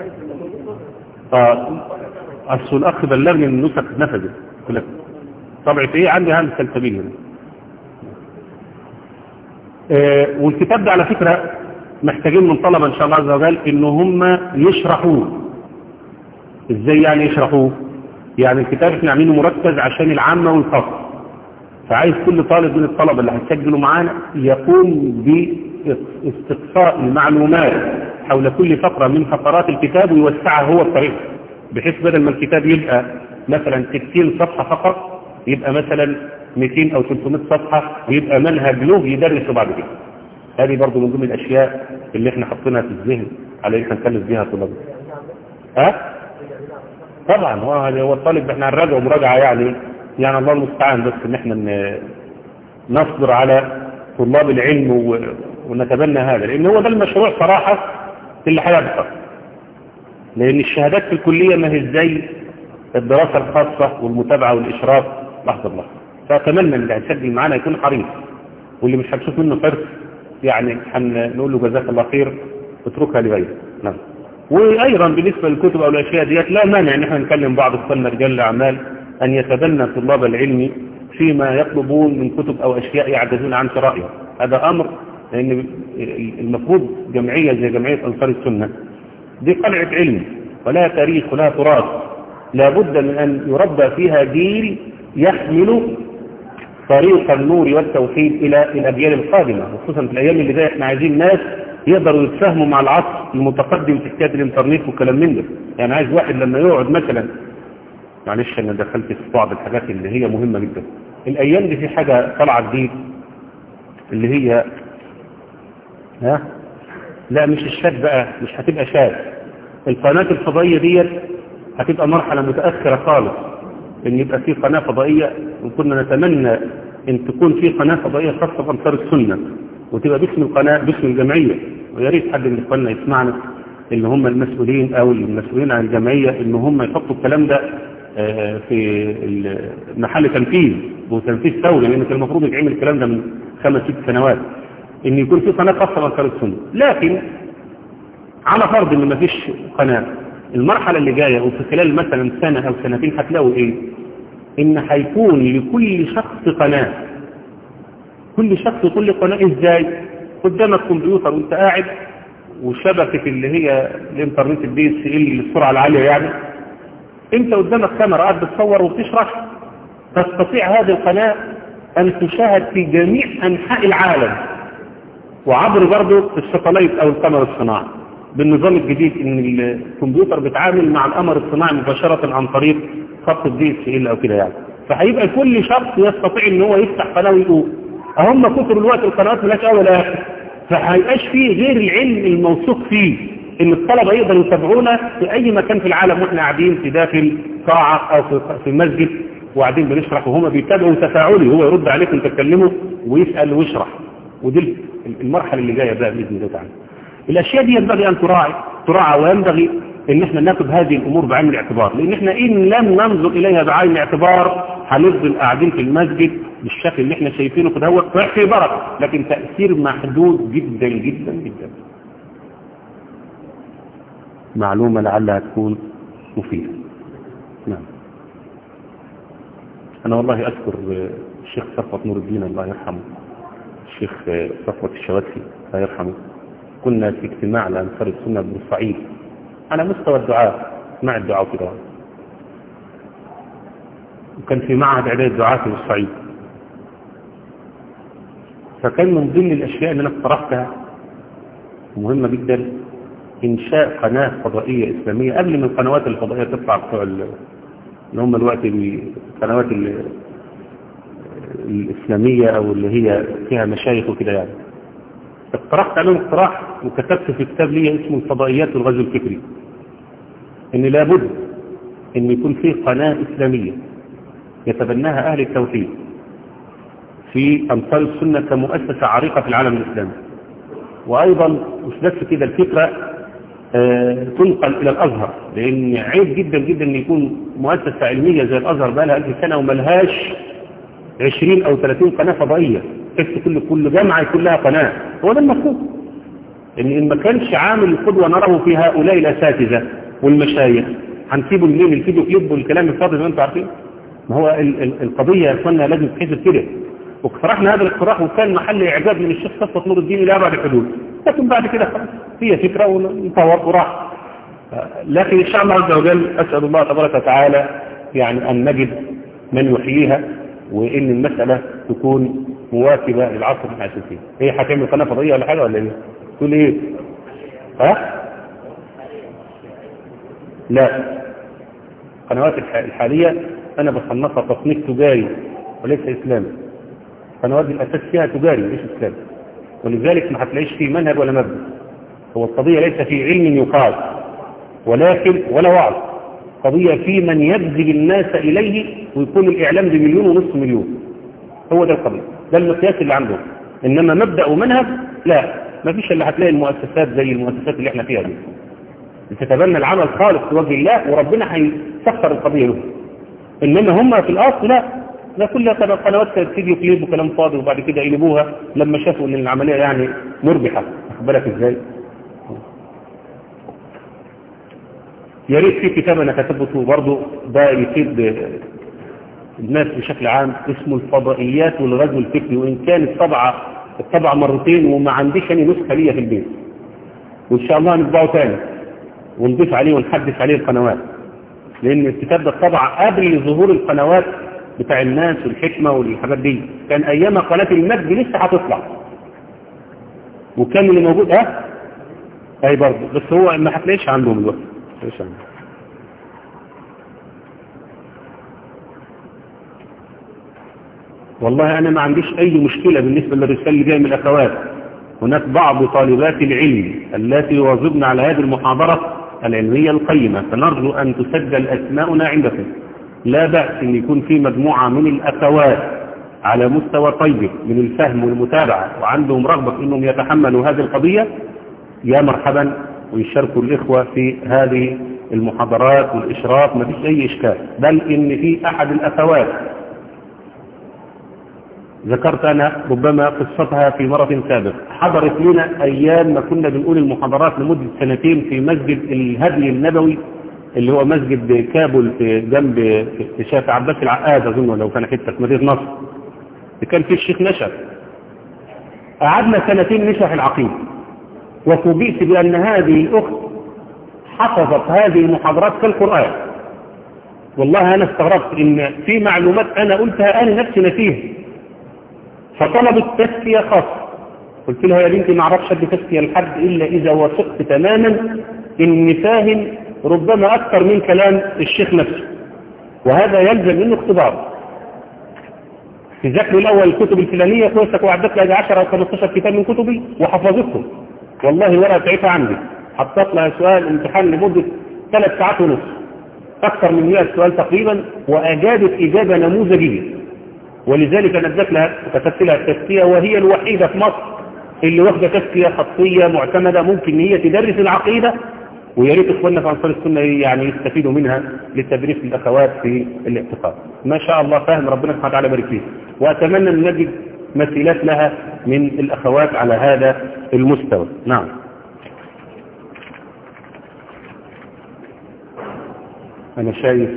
اه اصل الاخ بلغني ان النسخ اتنفذت كلها طبعا في ايه عندي هذا السلسبيل هنا آه والكتاب ده على فكرة محتاجين من طلبة ان شاء الله عز وجل ان هم يشرحوه ازاي يعني يشرحوه يعني الكتاب احنا عاملينه مركز عشان العامة والخاصة فعايز كل طالب من الطلبة اللي هتسجلوا معانا يقوم باستقصاء المعلومات حول كل فقرة من فقرات الكتاب ويوسعها هو بطريقه بحيث بدل ما الكتاب يبقى مثلا 60 صفحة فقط يبقى مثلا 200 او 300 صفحة ويبقى منهج له يدرسه بعد كده هذه برضو من ضمن الاشياء اللي احنا حاطينها في الذهن على ان نكلف بيها طلابنا ها طبعا هو هو الطالب احنا هنراجعه مراجعه يعني يعني الله المستعان بس ان احنا نصبر على طلاب العلم ونتبنى هذا لان هو ده المشروع صراحة اللي هيبقى لان الشهادات في الكلية ما هي زي الدراسة الخاصة والمتابعة والاشراف لحظة لحظة فاتمنى اللي هيسجل معانا يكون حريص واللي مش هنشوف منه حرص يعني هنقول له جزاك الله خير اتركها لغيره نعم وايضا بالنسبة للكتب او الاشياء ديت لا مانع ان احنا نكلم بعض اخواننا رجال الاعمال ان يتبنى طلاب العلم فيما يطلبون من كتب او اشياء يعجزون عن شرائها هذا امر لان المفروض جمعية زي جمعية انصار السنة دي قلعة علم ولا تاريخ ولا تراث لابد من ان يربى فيها جيل يحمل طريق النور والتوحيد الى الاجيال القادمة خصوصا في الايام اللي جايه احنا عايزين ناس يقدروا يتفاهموا مع العصر المتقدم في حكايه الانترنت وكلام من ده يعني عايز واحد لما يقعد مثلا معلش انا دخلت في بعض الحاجات اللي هي مهمة جدا الايام دي في حاجة طالعه جديد اللي هي ها لا مش الشات بقى مش هتبقى شات القناة الفضائية ديت هتبقى مرحلة متأخرة خالص ان يبقى في قناة فضائية وكنا نتمنى ان تكون في قناة فضائية خاصة بانصار السنة وتبقى باسم القناة باسم الجمعية ويا ريت حد من اخواننا يسمعنا اللي هم المسؤولين او المسؤولين عن الجمعية ان هم يحطوا الكلام ده في محل تنفيذ وتنفيذ ثوري لان كان المفروض يتعمل الكلام ده من خمس ست سنوات ان يكون في قناة خاصة بانصار السنة لكن على فرض ان مفيش قناة المرحلة اللي جاية وفي خلال مثلا سنة او سنتين هتلاقوا ايه ان هيكون لكل شخص قناة كل شخص كل قناة ازاي قدامك كمبيوتر وانت قاعد وشبكة اللي هي الانترنت الدي اس ال السرعة العالية يعني انت قدامك كاميرا قاعد بتصور وبتشرح تستطيع هذه القناة ان تشاهد في جميع انحاء العالم وعبر برضه الساتلايت او القمر الصناعي بالنظام الجديد ان الكمبيوتر بيتعامل مع القمر الصناعي مباشرة عن طريق خط الدي اس ال او كده يعني فهيبقى كل شخص يستطيع ان هو يفتح قناة ويقول اهم كتر الوقت القنوات ملاش اول اخر فهيبقاش فيه غير العلم الموثوق فيه ان الطلبة يقدروا يتابعونا في اي مكان في العالم واحنا قاعدين في داخل قاعة او في المسجد وقاعدين بنشرح وهم بيتابعوا تفاعلي هو يرد عليكم تكلموا ويسأل ويشرح ودي المرحلة اللي جاية بقى بإذن الله تعالى الاشياء دي ينبغي ان تراعي تراعى وينبغي ان احنا ناخد هذه الامور بعين الاعتبار لان احنا ان لم ننظر اليها بعين الاعتبار هنفضل قاعدين في المسجد بالشكل اللي احنا شايفينه كده هو في بركه لكن تاثير محدود جدا جدا جدا معلومه لعلها تكون مفيده نعم انا والله اذكر الشيخ صفوت نور الدين الله يرحمه الشيخ صفوت الشواتفي الله يرحمه كنا في اجتماع لأنصار السنة بورسعيد على مستوى الدعاء مع الدعاء كده وكان في معهد إعداد الدعاء في بورسعيد فكان من ضمن الأشياء اللي أنا اقترحتها مهمة جدا إنشاء قناة فضائية إسلامية قبل من القنوات الفضائية تطلع بتوع ال- اللي هم الوقت القنوات ال- الإسلامية أو اللي هي فيها مشايخ وكده يعني اقترحت عليهم اقتراح وكتبت في كتاب لي اسمه الفضائيات والغزو الفكري ان لابد ان يكون فيه قناة اسلامية يتبناها اهل التوحيد في امثال السنة كمؤسسة عريقة في العالم الاسلامي وايضا مش بس كده الفكرة آه، تنقل الى الازهر لان عيب جدا جدا ان يكون مؤسسة علمية زي الازهر بقى لها 1000 سنة وملهاش 20 او 30 قناة فضائية تحس كل كل جامعة يكون لها قناة هو ده المفهوم ان ان ما كانش عامل القدوة نراه في هؤلاء الاساتذة والمشايخ هنسيبه منين الفيديو كليب والكلام الفاضي اللي انتوا عارفين ما هو ال ال القضية يا اخوانا لازم تحسب كده واقترحنا هذا الاقتراح وكان محل اعجاب من الشيخ صفوت نور الدين الى ابعد الحدود لكن بعد كده خلاص هي فكرة ونطور وراح لكن ان شاء الله عز وجل اسال الله تبارك وتعالى يعني ان نجد من يحييها وان المسألة تكون مواكبة للعصر اللي احنا عايشين فيه هي هتعمل قناة فضائية ولا حاجة ولا ايه تقول ايه ها لا القنوات الح- الحالية انا بصنفها تصنيف تجاري وليس اسلامي القنوات دي الاساس فيها تجاري مش اسلامي ولذلك ما هتلاقيش فيه منهج ولا مبدأ هو القضية ليس في علم يقال ولكن ولا وعظ قضية في من يجذب الناس إليه ويكون الإعلام بمليون ونصف مليون هو ده القضية ده المقياس اللي عندهم إنما مبدأ ومنهج لا ما فيش إلا هتلاقي المؤسسات زي المؤسسات اللي احنا فيها دي تتبنى العمل خالص في وجه الله وربنا هيسخر القضية له إنما هم في الأصل لا ده كلها كانت قنوات كانت فيديو كليب وكلام فاضي وبعد كده يقلبوها لما شافوا ان العملية يعني مربحة واخد بالك ازاي يا ريت في كتاب انا كتبته برضه ده يفيد الناس بشكل عام اسمه الفضائيات والغزو الفكري وان كانت طبعة الطبعة مرتين وما عنديش انا نسخة ليا في البيت وان شاء الله نطبعه تاني ونضيف عليه ونحدث عليه القنوات لان الكتاب ده طبع قبل ظهور القنوات بتاع الناس والحكمة والحاجات دي كان ايام قناة المجد لسه هتطلع وكان اللي موجود اه اي برضه بس هو ما هتلاقيش عندهم الوقت ايش عندهم والله انا ما عنديش اي مشكلة بالنسبة للرسالة اللي جاية من الاخوات هناك بعض طالبات العلم التي يواظبن على هذه المحاضرة العلمية القيمة فنرجو ان تسجل اسماؤنا عندكم لا بأس ان يكون في مجموعة من الاخوات على مستوى طيب من الفهم والمتابعة وعندهم رغبة في انهم يتحملوا هذه القضية يا مرحبا ويشاركوا الإخوة في هذه المحاضرات والإشراف ما فيش أي إشكال بل إن في أحد الأخوات ذكرت أنا ربما قصتها في مرة سابق حضرت لنا أيام ما كنا بنقول المحاضرات لمدة سنتين في مسجد الهدي النبوي اللي هو مسجد كابل في جنب في شافع عباس العقاد أظن لو كان حتة في مدينة نصر كان في الشيخ نشر قعدنا سنتين نشرح العقيدة وفوجئت بأن هذه الأخت حفظت هذه المحاضرات كالقرآن والله أنا استغربت إن في معلومات أنا قلتها أنا نفسي نسيها فطلبت تزكية خاصة قلت لها يا بنتي ما اعرفش ادي تزكية لحد إلا إذا وثقت تماما إن فاهم ربما أكثر من كلام الشيخ نفسه وهذا يلزم منه اختبار تذاكر الأول الكتب الفلانية كويسة وعدت لها 10 أو 15 كتاب من كتبي وحفظتهم والله ورقة تعيفها عندي حطيت لها سؤال امتحان لمدة ثلاث ساعات ونص أكثر من 100 سؤال تقريبا وأجابت إجابة نموذجية ولذلك أنا اديت لها وكتبت لها التزكية وهي الوحيدة في مصر اللي واخدة تزكية خطية معتمدة ممكن ان هي تدرس العقيدة ويا ريت اخواننا في انصار السنة يعني يستفيدوا منها لتدريس الاخوات في الاعتقاد ما شاء الله فاهم ربنا سبحانه وتعالى يبارك فيه واتمنى ان نجد مثيلات لها من الاخوات على هذا المستوى نعم انا شايف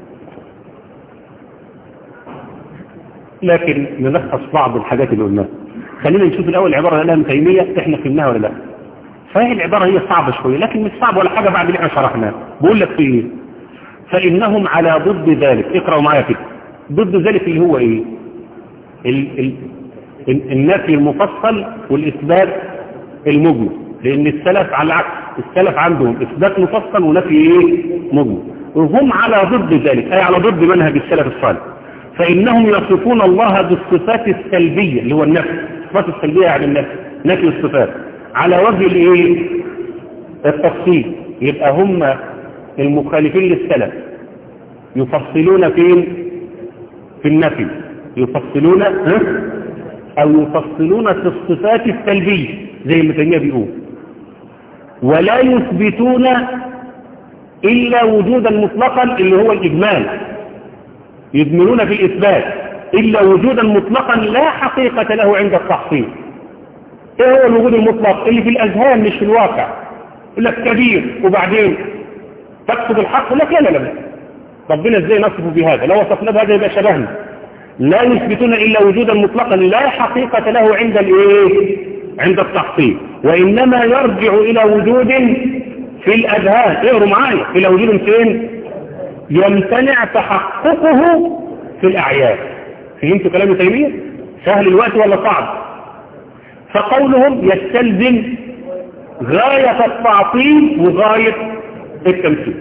لكن نلخص بعض الحاجات اللي قلناها خلينا نشوف الاول العباره اللي ابن تيميه احنا فهمناها ولا لا فهي العباره هي صعبه شويه لكن مش صعبه ولا حاجه بعد اللي احنا شرحناه بقول لك في ايه فانهم على ضد ذلك اقراوا معايا كده ضد ذلك اللي هو ايه ال ال النفي المفصل والاثبات المجمل لان السلف على العكس السلف عندهم اثبات مفصل ونفي ايه مجمل وهم على ضد ذلك اي على ضد منهج السلف الصالح فانهم يصفون الله بالصفات السلبيه اللي هو النفي الصفات السلبيه يعني النفي نفي الصفات على وجه الايه التفصيل يبقى هم المخالفين للسلف يفصلون فين في النفي يفصلون ها؟ او يفصلون في الصفات السلبيه زي ما تيميه بيقول ولا يثبتون الا وجودا مطلقا اللي هو الاجمال يجملون في الاثبات الا وجودا مطلقا لا حقيقه له عند التحصيل ايه هو الوجود المطلق اللي في الاذهان مش في الواقع يقول لك كبير وبعدين تقصد الحق لك لا لا لا ربنا ازاي نصفه بهذا لو وصفنا بهذا يبقى شبهنا لا يثبتون الا وجودا مطلقا لا حقيقة له عند الايه عند التحصيل وانما يرجع الى وجود في الاذهان اقروا معايا الى وجود فين يمتنع تحققه في الاعيان فهمتوا كلام تيمية سهل الوقت ولا صعب فقولهم يستلزم غاية التعطيل وغاية التمثيل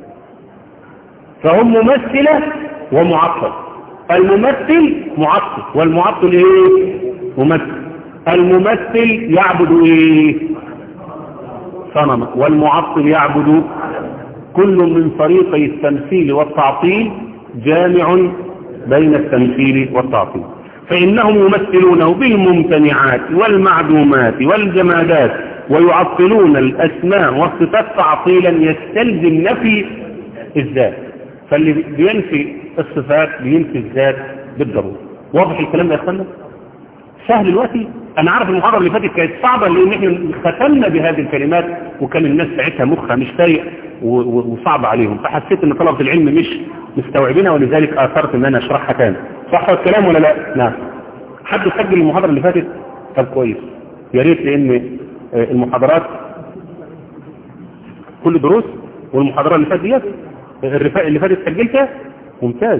فهم ممثلة ومعطل الممثل معطل والمعطل ايه ممثل الممثل يعبد ايه صنما والمعطل يعبد كل من طريقي التمثيل والتعطيل جامع بين التمثيل والتعطيل فإنهم يمثلونه بالممتنعات والمعدومات والجمادات ويعطلون الأسماء والصفات تعطيلا يستلزم نفي الذات فاللي بينفي الصفات بينفي الذات بالضرورة واضح الكلام ده يا اخوانا سهل دلوقتي انا عارف المحاضره اللي فاتت كانت صعبه لان احنا ختمنا بهذه الكلمات وكان الناس ساعتها مخها مش فايق وصعب عليهم فحسيت ان طلبه العلم مش مستوعبينها ولذلك اثرت ان انا اشرحها تاني صح الكلام ولا لا نعم حد سجل المحاضره اللي فاتت طب كويس يا ريت لان المحاضرات كل دروس والمحاضره اللي فاتت ديت الرفاق اللي فاتت سجلتها ممتاز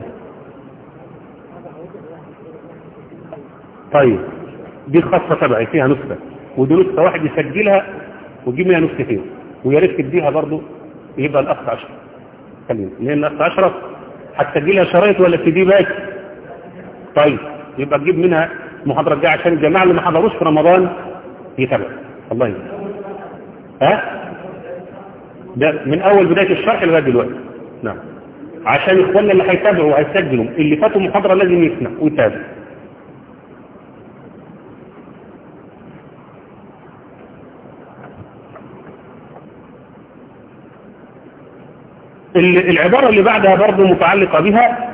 طيب دي خاصة تبعي فيها نسخة ودي نسخة واحد يسجلها ويجيب منها نسختين ويا ريت تديها برضه يبقى الاخ اشرف خلينا لان الاخ اشرف هتسجلها شرايط ولا سي دي باك طيب يبقى تجيب منها المحاضرة الجاية عشان الجماعة اللي ما حضروش في رمضان يتابعوا الله يبارك ها ده من اول بداية الشرح لغاية دلوقتي نعم عشان اخواننا اللي هيتابعوا وهيسجلوا اللي فاتوا محاضرة لازم يسمع ويتابع العبارة اللي بعدها برضه متعلقة بها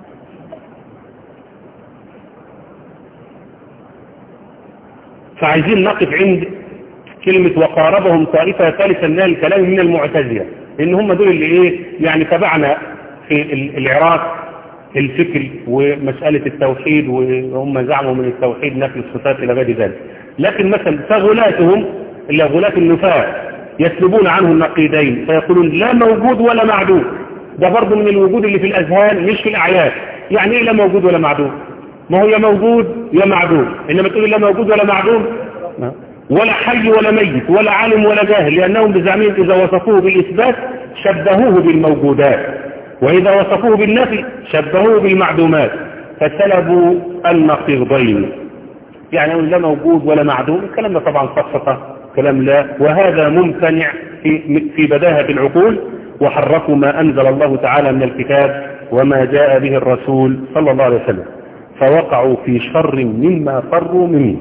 فعايزين نقف عند كلمة وقاربهم طائفة ثالثة من الكلام من المعتزلة لأن هم دول اللي إيه يعني تبعنا في العراق الفكر ومسألة التوحيد وهم زعموا من التوحيد نفي الصفات إلى غير ذلك لكن مثلا فغلاتهم اللي غلاة النفاة يسلبون عنه النقيدين فيقولون لا موجود ولا معدوم ده برضه من الوجود اللي في الأذهان مش في الأعياد يعني إيه لا موجود ولا معدوم ما هو يا موجود يا معدوم إنما تقول لا موجود ولا معدوم ولا حي ولا ميت ولا عالم ولا جاهل لأنهم بزعمهم إذا وصفوه بالإثبات شبهوه بالموجودات وإذا وصفوه بالنفي شبهوه بالمعدومات فسلبوا النقيضين يعني لا موجود ولا معدوم الكلام ده طبعا فلسفه كلام لا وهذا ممتنع في, في بداهة العقول وحرفوا ما أنزل الله تعالى من الكتاب وما جاء به الرسول صلى الله عليه وسلم فوقعوا في شر مما فروا منه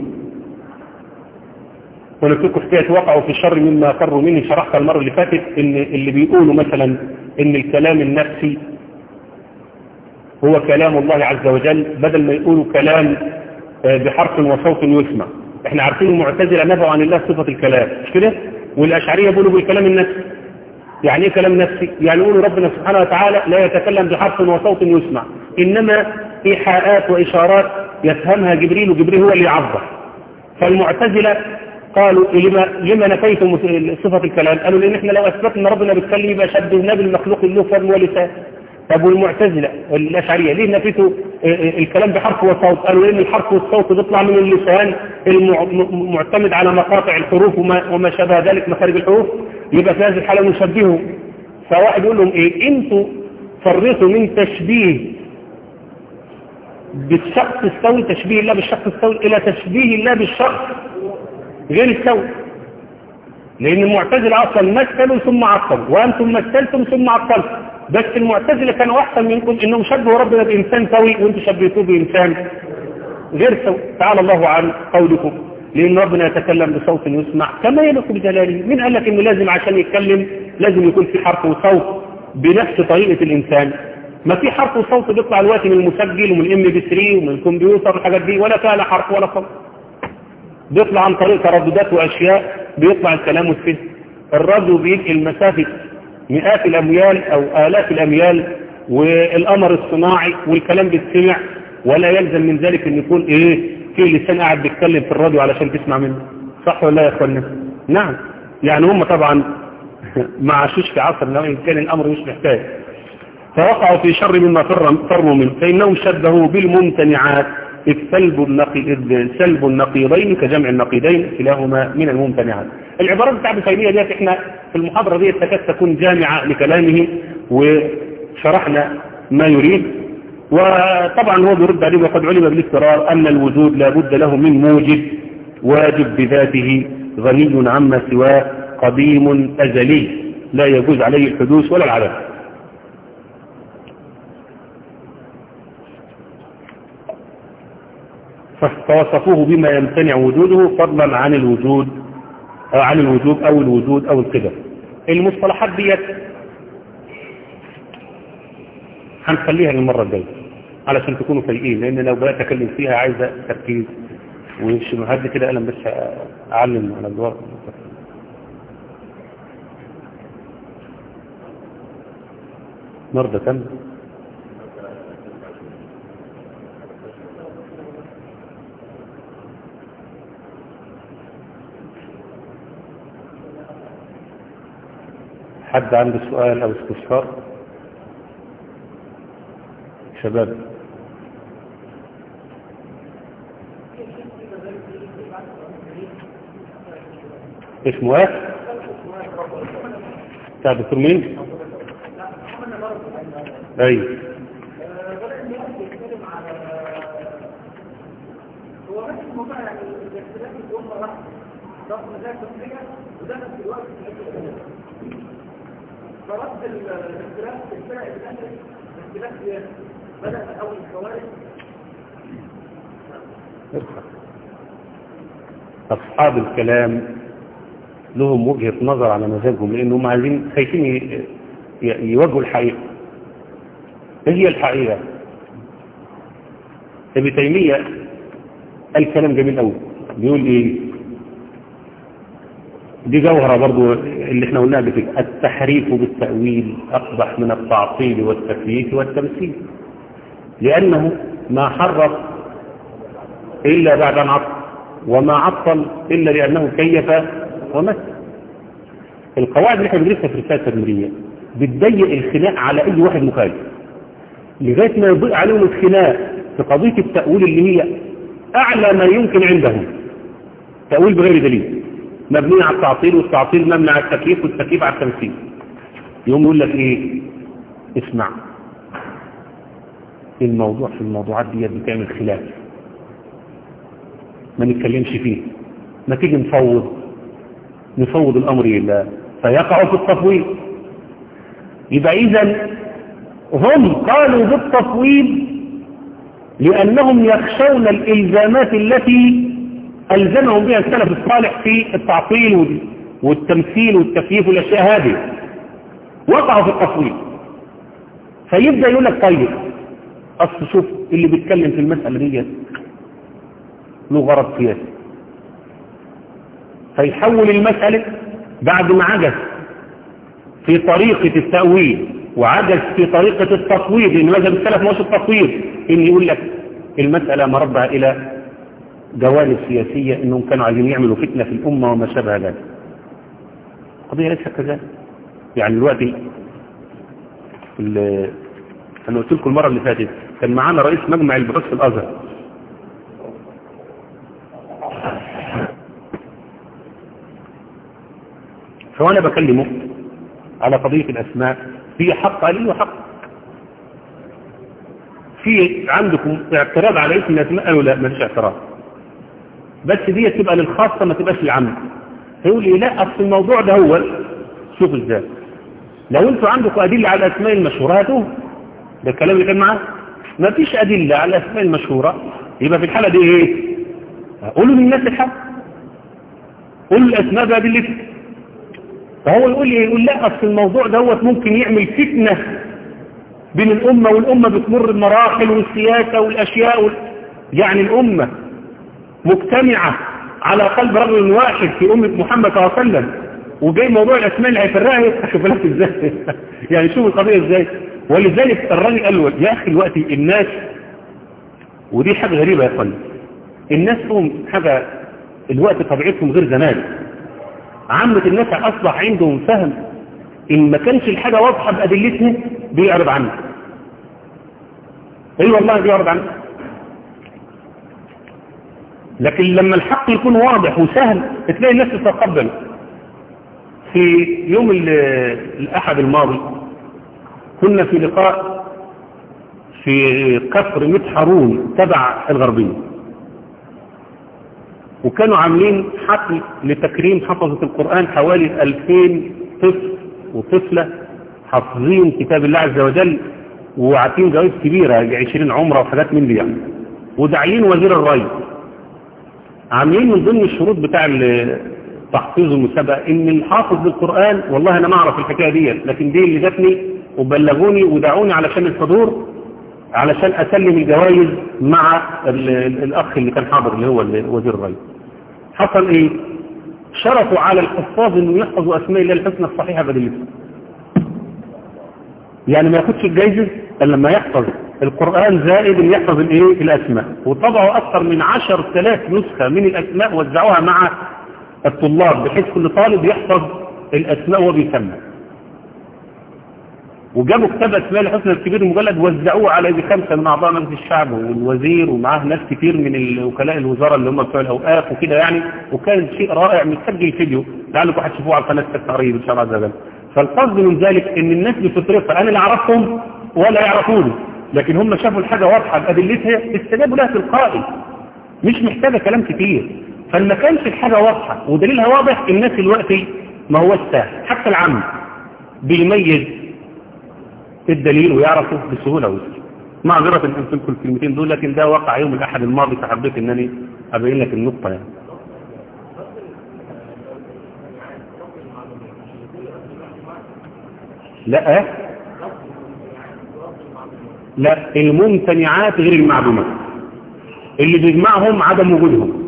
ونفسكم حكاية وقعوا في شر مما فروا منه شرحت المرة اللي فاتت ان اللي بيقولوا مثلا ان الكلام النفسي هو كلام الله عز وجل بدل ما يقولوا كلام بحرف وصوت يسمع احنا عارفين المعتزلة نفوا عن الله صفة الكلام مش كده والاشعرية بيقولوا بالكلام النفسي يعني ايه كلام نفسي يعني يقولوا ربنا سبحانه وتعالى لا يتكلم بحرف وصوت يسمع انما ايحاءات واشارات يفهمها جبريل وجبريل هو اللي يعبر فالمعتزلة قالوا لما لما نفيتم صفة الكلام قالوا لان احنا لو اثبتنا ربنا بيتكلم يبقى شبهنا بالمخلوق له فم ولسان طب والمعتزلة الأشعرية ليه نفيتوا الكلام بحرف وصوت قالوا لأن الحرف والصوت بيطلع من اللسان المعتمد على مقاطع الحروف وما, وما شابه ذلك مخارج الحروف يبقى في هذه الحالة نشبهه فواحد يقول لهم ايه انتوا فرطوا من تشبيه بالشخص السوي تشبيه الله بالشخص السوي الى تشبيه الله بالشخص غير السوي لان المعتزله اصلا مثلوا ثم عطلوا وانتم مثلتم ثم عطلتم بس المعتزله كانوا احسن منكم انهم شبهوا ربنا بانسان سوي وانتم شبهتوه بانسان غير سوي تعالى الله عن قولكم لان ربنا يتكلم بصوت يسمع كما يليق بجلاله مين قال لك انه لازم عشان يتكلم لازم يكون في حرف وصوت بنفس طريقه الانسان ما في حرف وصوت بيطلع دلوقتي من المسجل ومن الام بي 3 ومن الكمبيوتر والحاجات دي ولا فيها لا حرف ولا صوت بيطلع عن طريق ترددات واشياء بيطلع الكلام والفهم الراديو بينقل مسافه مئات الاميال او الاف الاميال والقمر الصناعي والكلام بيتسمع ولا يلزم من ذلك ان يكون ايه في لسان قاعد بيتكلم في الراديو علشان تسمع منه صح ولا لا يا اخوانا نعم يعني هم طبعا ما عاشوش في عصرنا وان كان الامر مش محتاج فوقعوا في شر مما فروا منه فانهم شبهوا بالممتنعات إذ سلب النقي إذ سلب النقيضين كجمع النقيضين كلاهما من الممتنعات العبارات بتاع ابن تيميه ديت احنا في المحاضره دي تكاد تكون جامعه لكلامه وشرحنا ما يريد وطبعا هو بيرد عليه وقد علم بالاضطرار ان الوجود لا بد له من موجد واجب بذاته غني عما سواه قديم ازلي لا يجوز عليه الحدوث ولا العدم فوصفوه بما يمتنع وجوده فضلا عن الوجود أو عن الوجوب او الوجود او القدر المصطلحات ديت هنخليها للمرة الجاية علشان تكونوا فايقين لان لو بدأت اتكلم فيها عايزة تركيز ومش هدي كده قلم بس اعلم على الدوار مرضى كم حد عنده سؤال او استفسار شباب اسمه ايه بتاع دكتور مين اي فرد الاختلاف الفرق الأهل الاختلاف بدأ من أول الخوارج أصحاب الكلام لهم وجهة نظر على مزاجهم لأنهم عايزين خايفين ي- ي- يواجهوا الحقيقة ايه هي الحقيقة ابن تيمية قال كلام جميل قوي بيقول ايه دي جوهرة برضو اللي احنا قلناها قبل كده التحريف بالتأويل أقبح من التعطيل والتكييف والتمثيل لأنه ما حرف إلا بعد أن عطل وما عطل إلا لأنه كيف ومثل القواعد اللي احنا بندرسها في الرسالة التدميرية بتضيق الخناق على أي واحد مخالف لغاية ما يضيق عليهم الخناق في قضية التأويل اللي هي أعلى ما يمكن عندهم تأويل بغير دليل مبني على التعطيل والتعطيل مبني على التكييف والتكييف على التمثيل يوم يقول لك ايه اسمع الموضوع في الموضوعات دي بتعمل خلاف ما نتكلمش فيه ما تيجي نفوض نفوض الامر لله فيقع في التفويض يبقى اذا هم قالوا بالتفويض لانهم يخشون الالزامات التي ألزمهم بها السلف الصالح في التعطيل والتمثيل والتكييف والأشياء هذه وقعوا في التصوير فيبدأ يقول لك طيب أصل شوف اللي بيتكلم في المسألة دي له غرض سياسي فيحول المسألة بعد ما عجز في طريقة التأويل وعجز في طريقة التصوير لأن مذهب السلف ما هوش التصوير إن يقول لك المسألة مربع إلى جوانب سياسية انهم كانوا عايزين يعملوا فتنة في الامة وما شابه ذلك القضية ليست كذلك يعني دلوقتي انا قلت لكم المرة اللي فاتت كان معانا رئيس مجمع البحوث في الازهر فوانا بكلمه على قضية الاسماء في حق عليه وحق في عندكم اعتراض على اسم الاسماء قالوا لا مفيش اعتراض بس دي تبقى للخاصة ما تبقاش للعامة يقول لي لا اصل الموضوع ده هو شوف ازاي لو انتوا عندكم ادلة على الاسماء المشهورة هاتوه ده الكلام اللي كان معاه ما فيش ادلة على الاسماء المشهورة يبقى في الحالة دي ايه قولوا للناس الحق قولوا الاسماء بادلتها فهو يقول لي يقول لا اصل الموضوع دوت ممكن يعمل فتنة بين الامة والامة بتمر المراحل والسياسة والاشياء وال... يعني الامة مجتمعة على قلب رجل واحد في أمة محمد صلى الله عليه وسلم وجاي موضوع الأسماء اللي هيفرقها شوف لك ازاي يعني شوف القضية ازاي ولذلك الراجل قال له يا أخي الوقت الناس ودي حاجة غريبة يا اخواني الناس هم حاجة الوقت طبيعتهم غير زمان عامة الناس أصبح عندهم فهم إن ما كانش الحاجة واضحة بأدلتها بيعرض عنها اي والله بيعرض عنها لكن لما الحق يكون واضح وسهل تلاقي الناس تتقبل في يوم الأحد الماضي كنا في لقاء في كفر متحرون تبع الغربية وكانوا عاملين حفل لتكريم حفظة القرآن حوالي 2000 طفل وطفلة حافظين كتاب الله عز وجل وعاطين جوائز كبيرة 20 عمرة وحاجات من دي يعني وداعيين وزير الري عاملين من ضمن الشروط بتاع تحفيظ المسابقة ان الحافظ للقرآن والله انا ما اعرف الحكاية دي لكن دي اللي جاتني وبلغوني ودعوني علشان الحضور علشان اسلم الجوائز مع الاخ اللي كان حاضر اللي هو وزير الري حصل ايه شرطوا على الحفاظ انه يحفظوا اسماء الله الحسنى الصحيحة بدلتها يعني ما ياخدش الجايزة الا لما يحفظ القرآن زائد اللي يحفظ الايه الاسماء وطبعوا اكثر من عشر ثلاث نسخة من الاسماء وزعوها مع الطلاب بحيث كل طالب يحفظ الاسماء وهو بيسمى وجابوا كتاب اسماء الحسنى الكبير المجلد وزعوه على يجي خمسة من اعضاء مجلس الشعب والوزير ومعاه ناس كتير من وكلاء الوزارة اللي هم بتوع الاوقاف وكده يعني وكان شيء رائع متسجل فيديو لعلكم هتشوفوه على قناة قريب ان شاء الله عز وجل فالقصد من ذلك ان الناس بفطرتها انا لا اعرفهم ولا يعرفوني لكن هم شافوا الحاجة واضحة بأدلتها استجابوا لها تلقائي مش محتاجة كلام كتير فلما كانش الحاجة واضحة ودليلها واضح الناس دلوقتي ما هو السهل حتى العام بيميز الدليل ويعرفه بسهولة وسهولة معذرة ان في كل الكلمتين دول لكن ده وقع يوم الاحد الماضي فحبيت انني ابين لك النقطة يعني لا لا الممتنعات غير المعلومات اللي بيجمعهم عدم وجودهم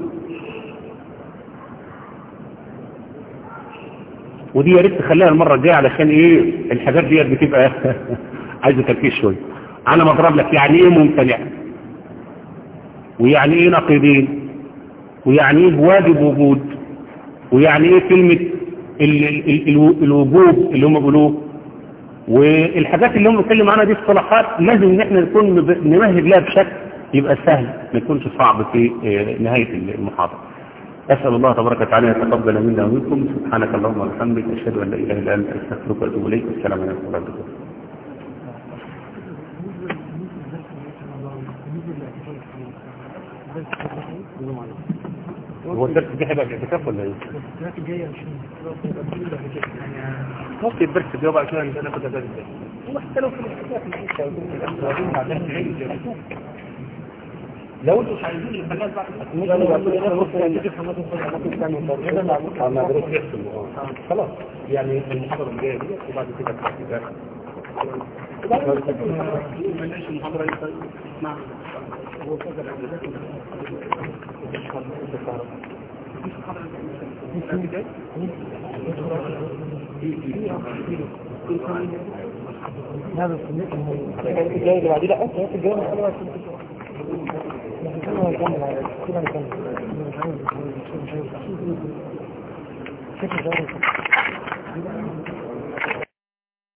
ودي يا ريت تخليها المرة الجاية علشان ايه الحاجات دي بتبقى عايزة تركيز شوية انا بضرب لك يعني ايه ممتنع ويعني ايه نقيضين ويعني ايه واجب وجود ويعني ايه كلمة ال ال ال الوجوب اللي هم بيقولوه والحاجات اللي هم بيتكلموا عنها دي اصطلاحات لازم ان احنا نكون نمهد لها بشكل يبقى سهل ما يكونش صعب في نهاية المحاضرة أسأل الله تبارك وتعالى أن يتقبل منا ومنكم سبحانك اللهم وبحمدك أشهد أن لا إله إلا أنت أستغفرك وأتوب إليك السلام عليكم ورحمة الله هو الدرس دي هيبقى في اعتكاف ولا ايه؟ السنوات الجاية مش ممكن الدرس ده بقى كده انا كنت درس هو حتى لو في الاعتكاف لو انتوا مش عايزين الحاجات بقى خلاص يعني المحاضرة الجاية دي وبعد كده بقى بلاش المحاضرة دي مع هذا السنة الجاي اللي بعديه لا الجاي نكمل كده نكمل كده نكمل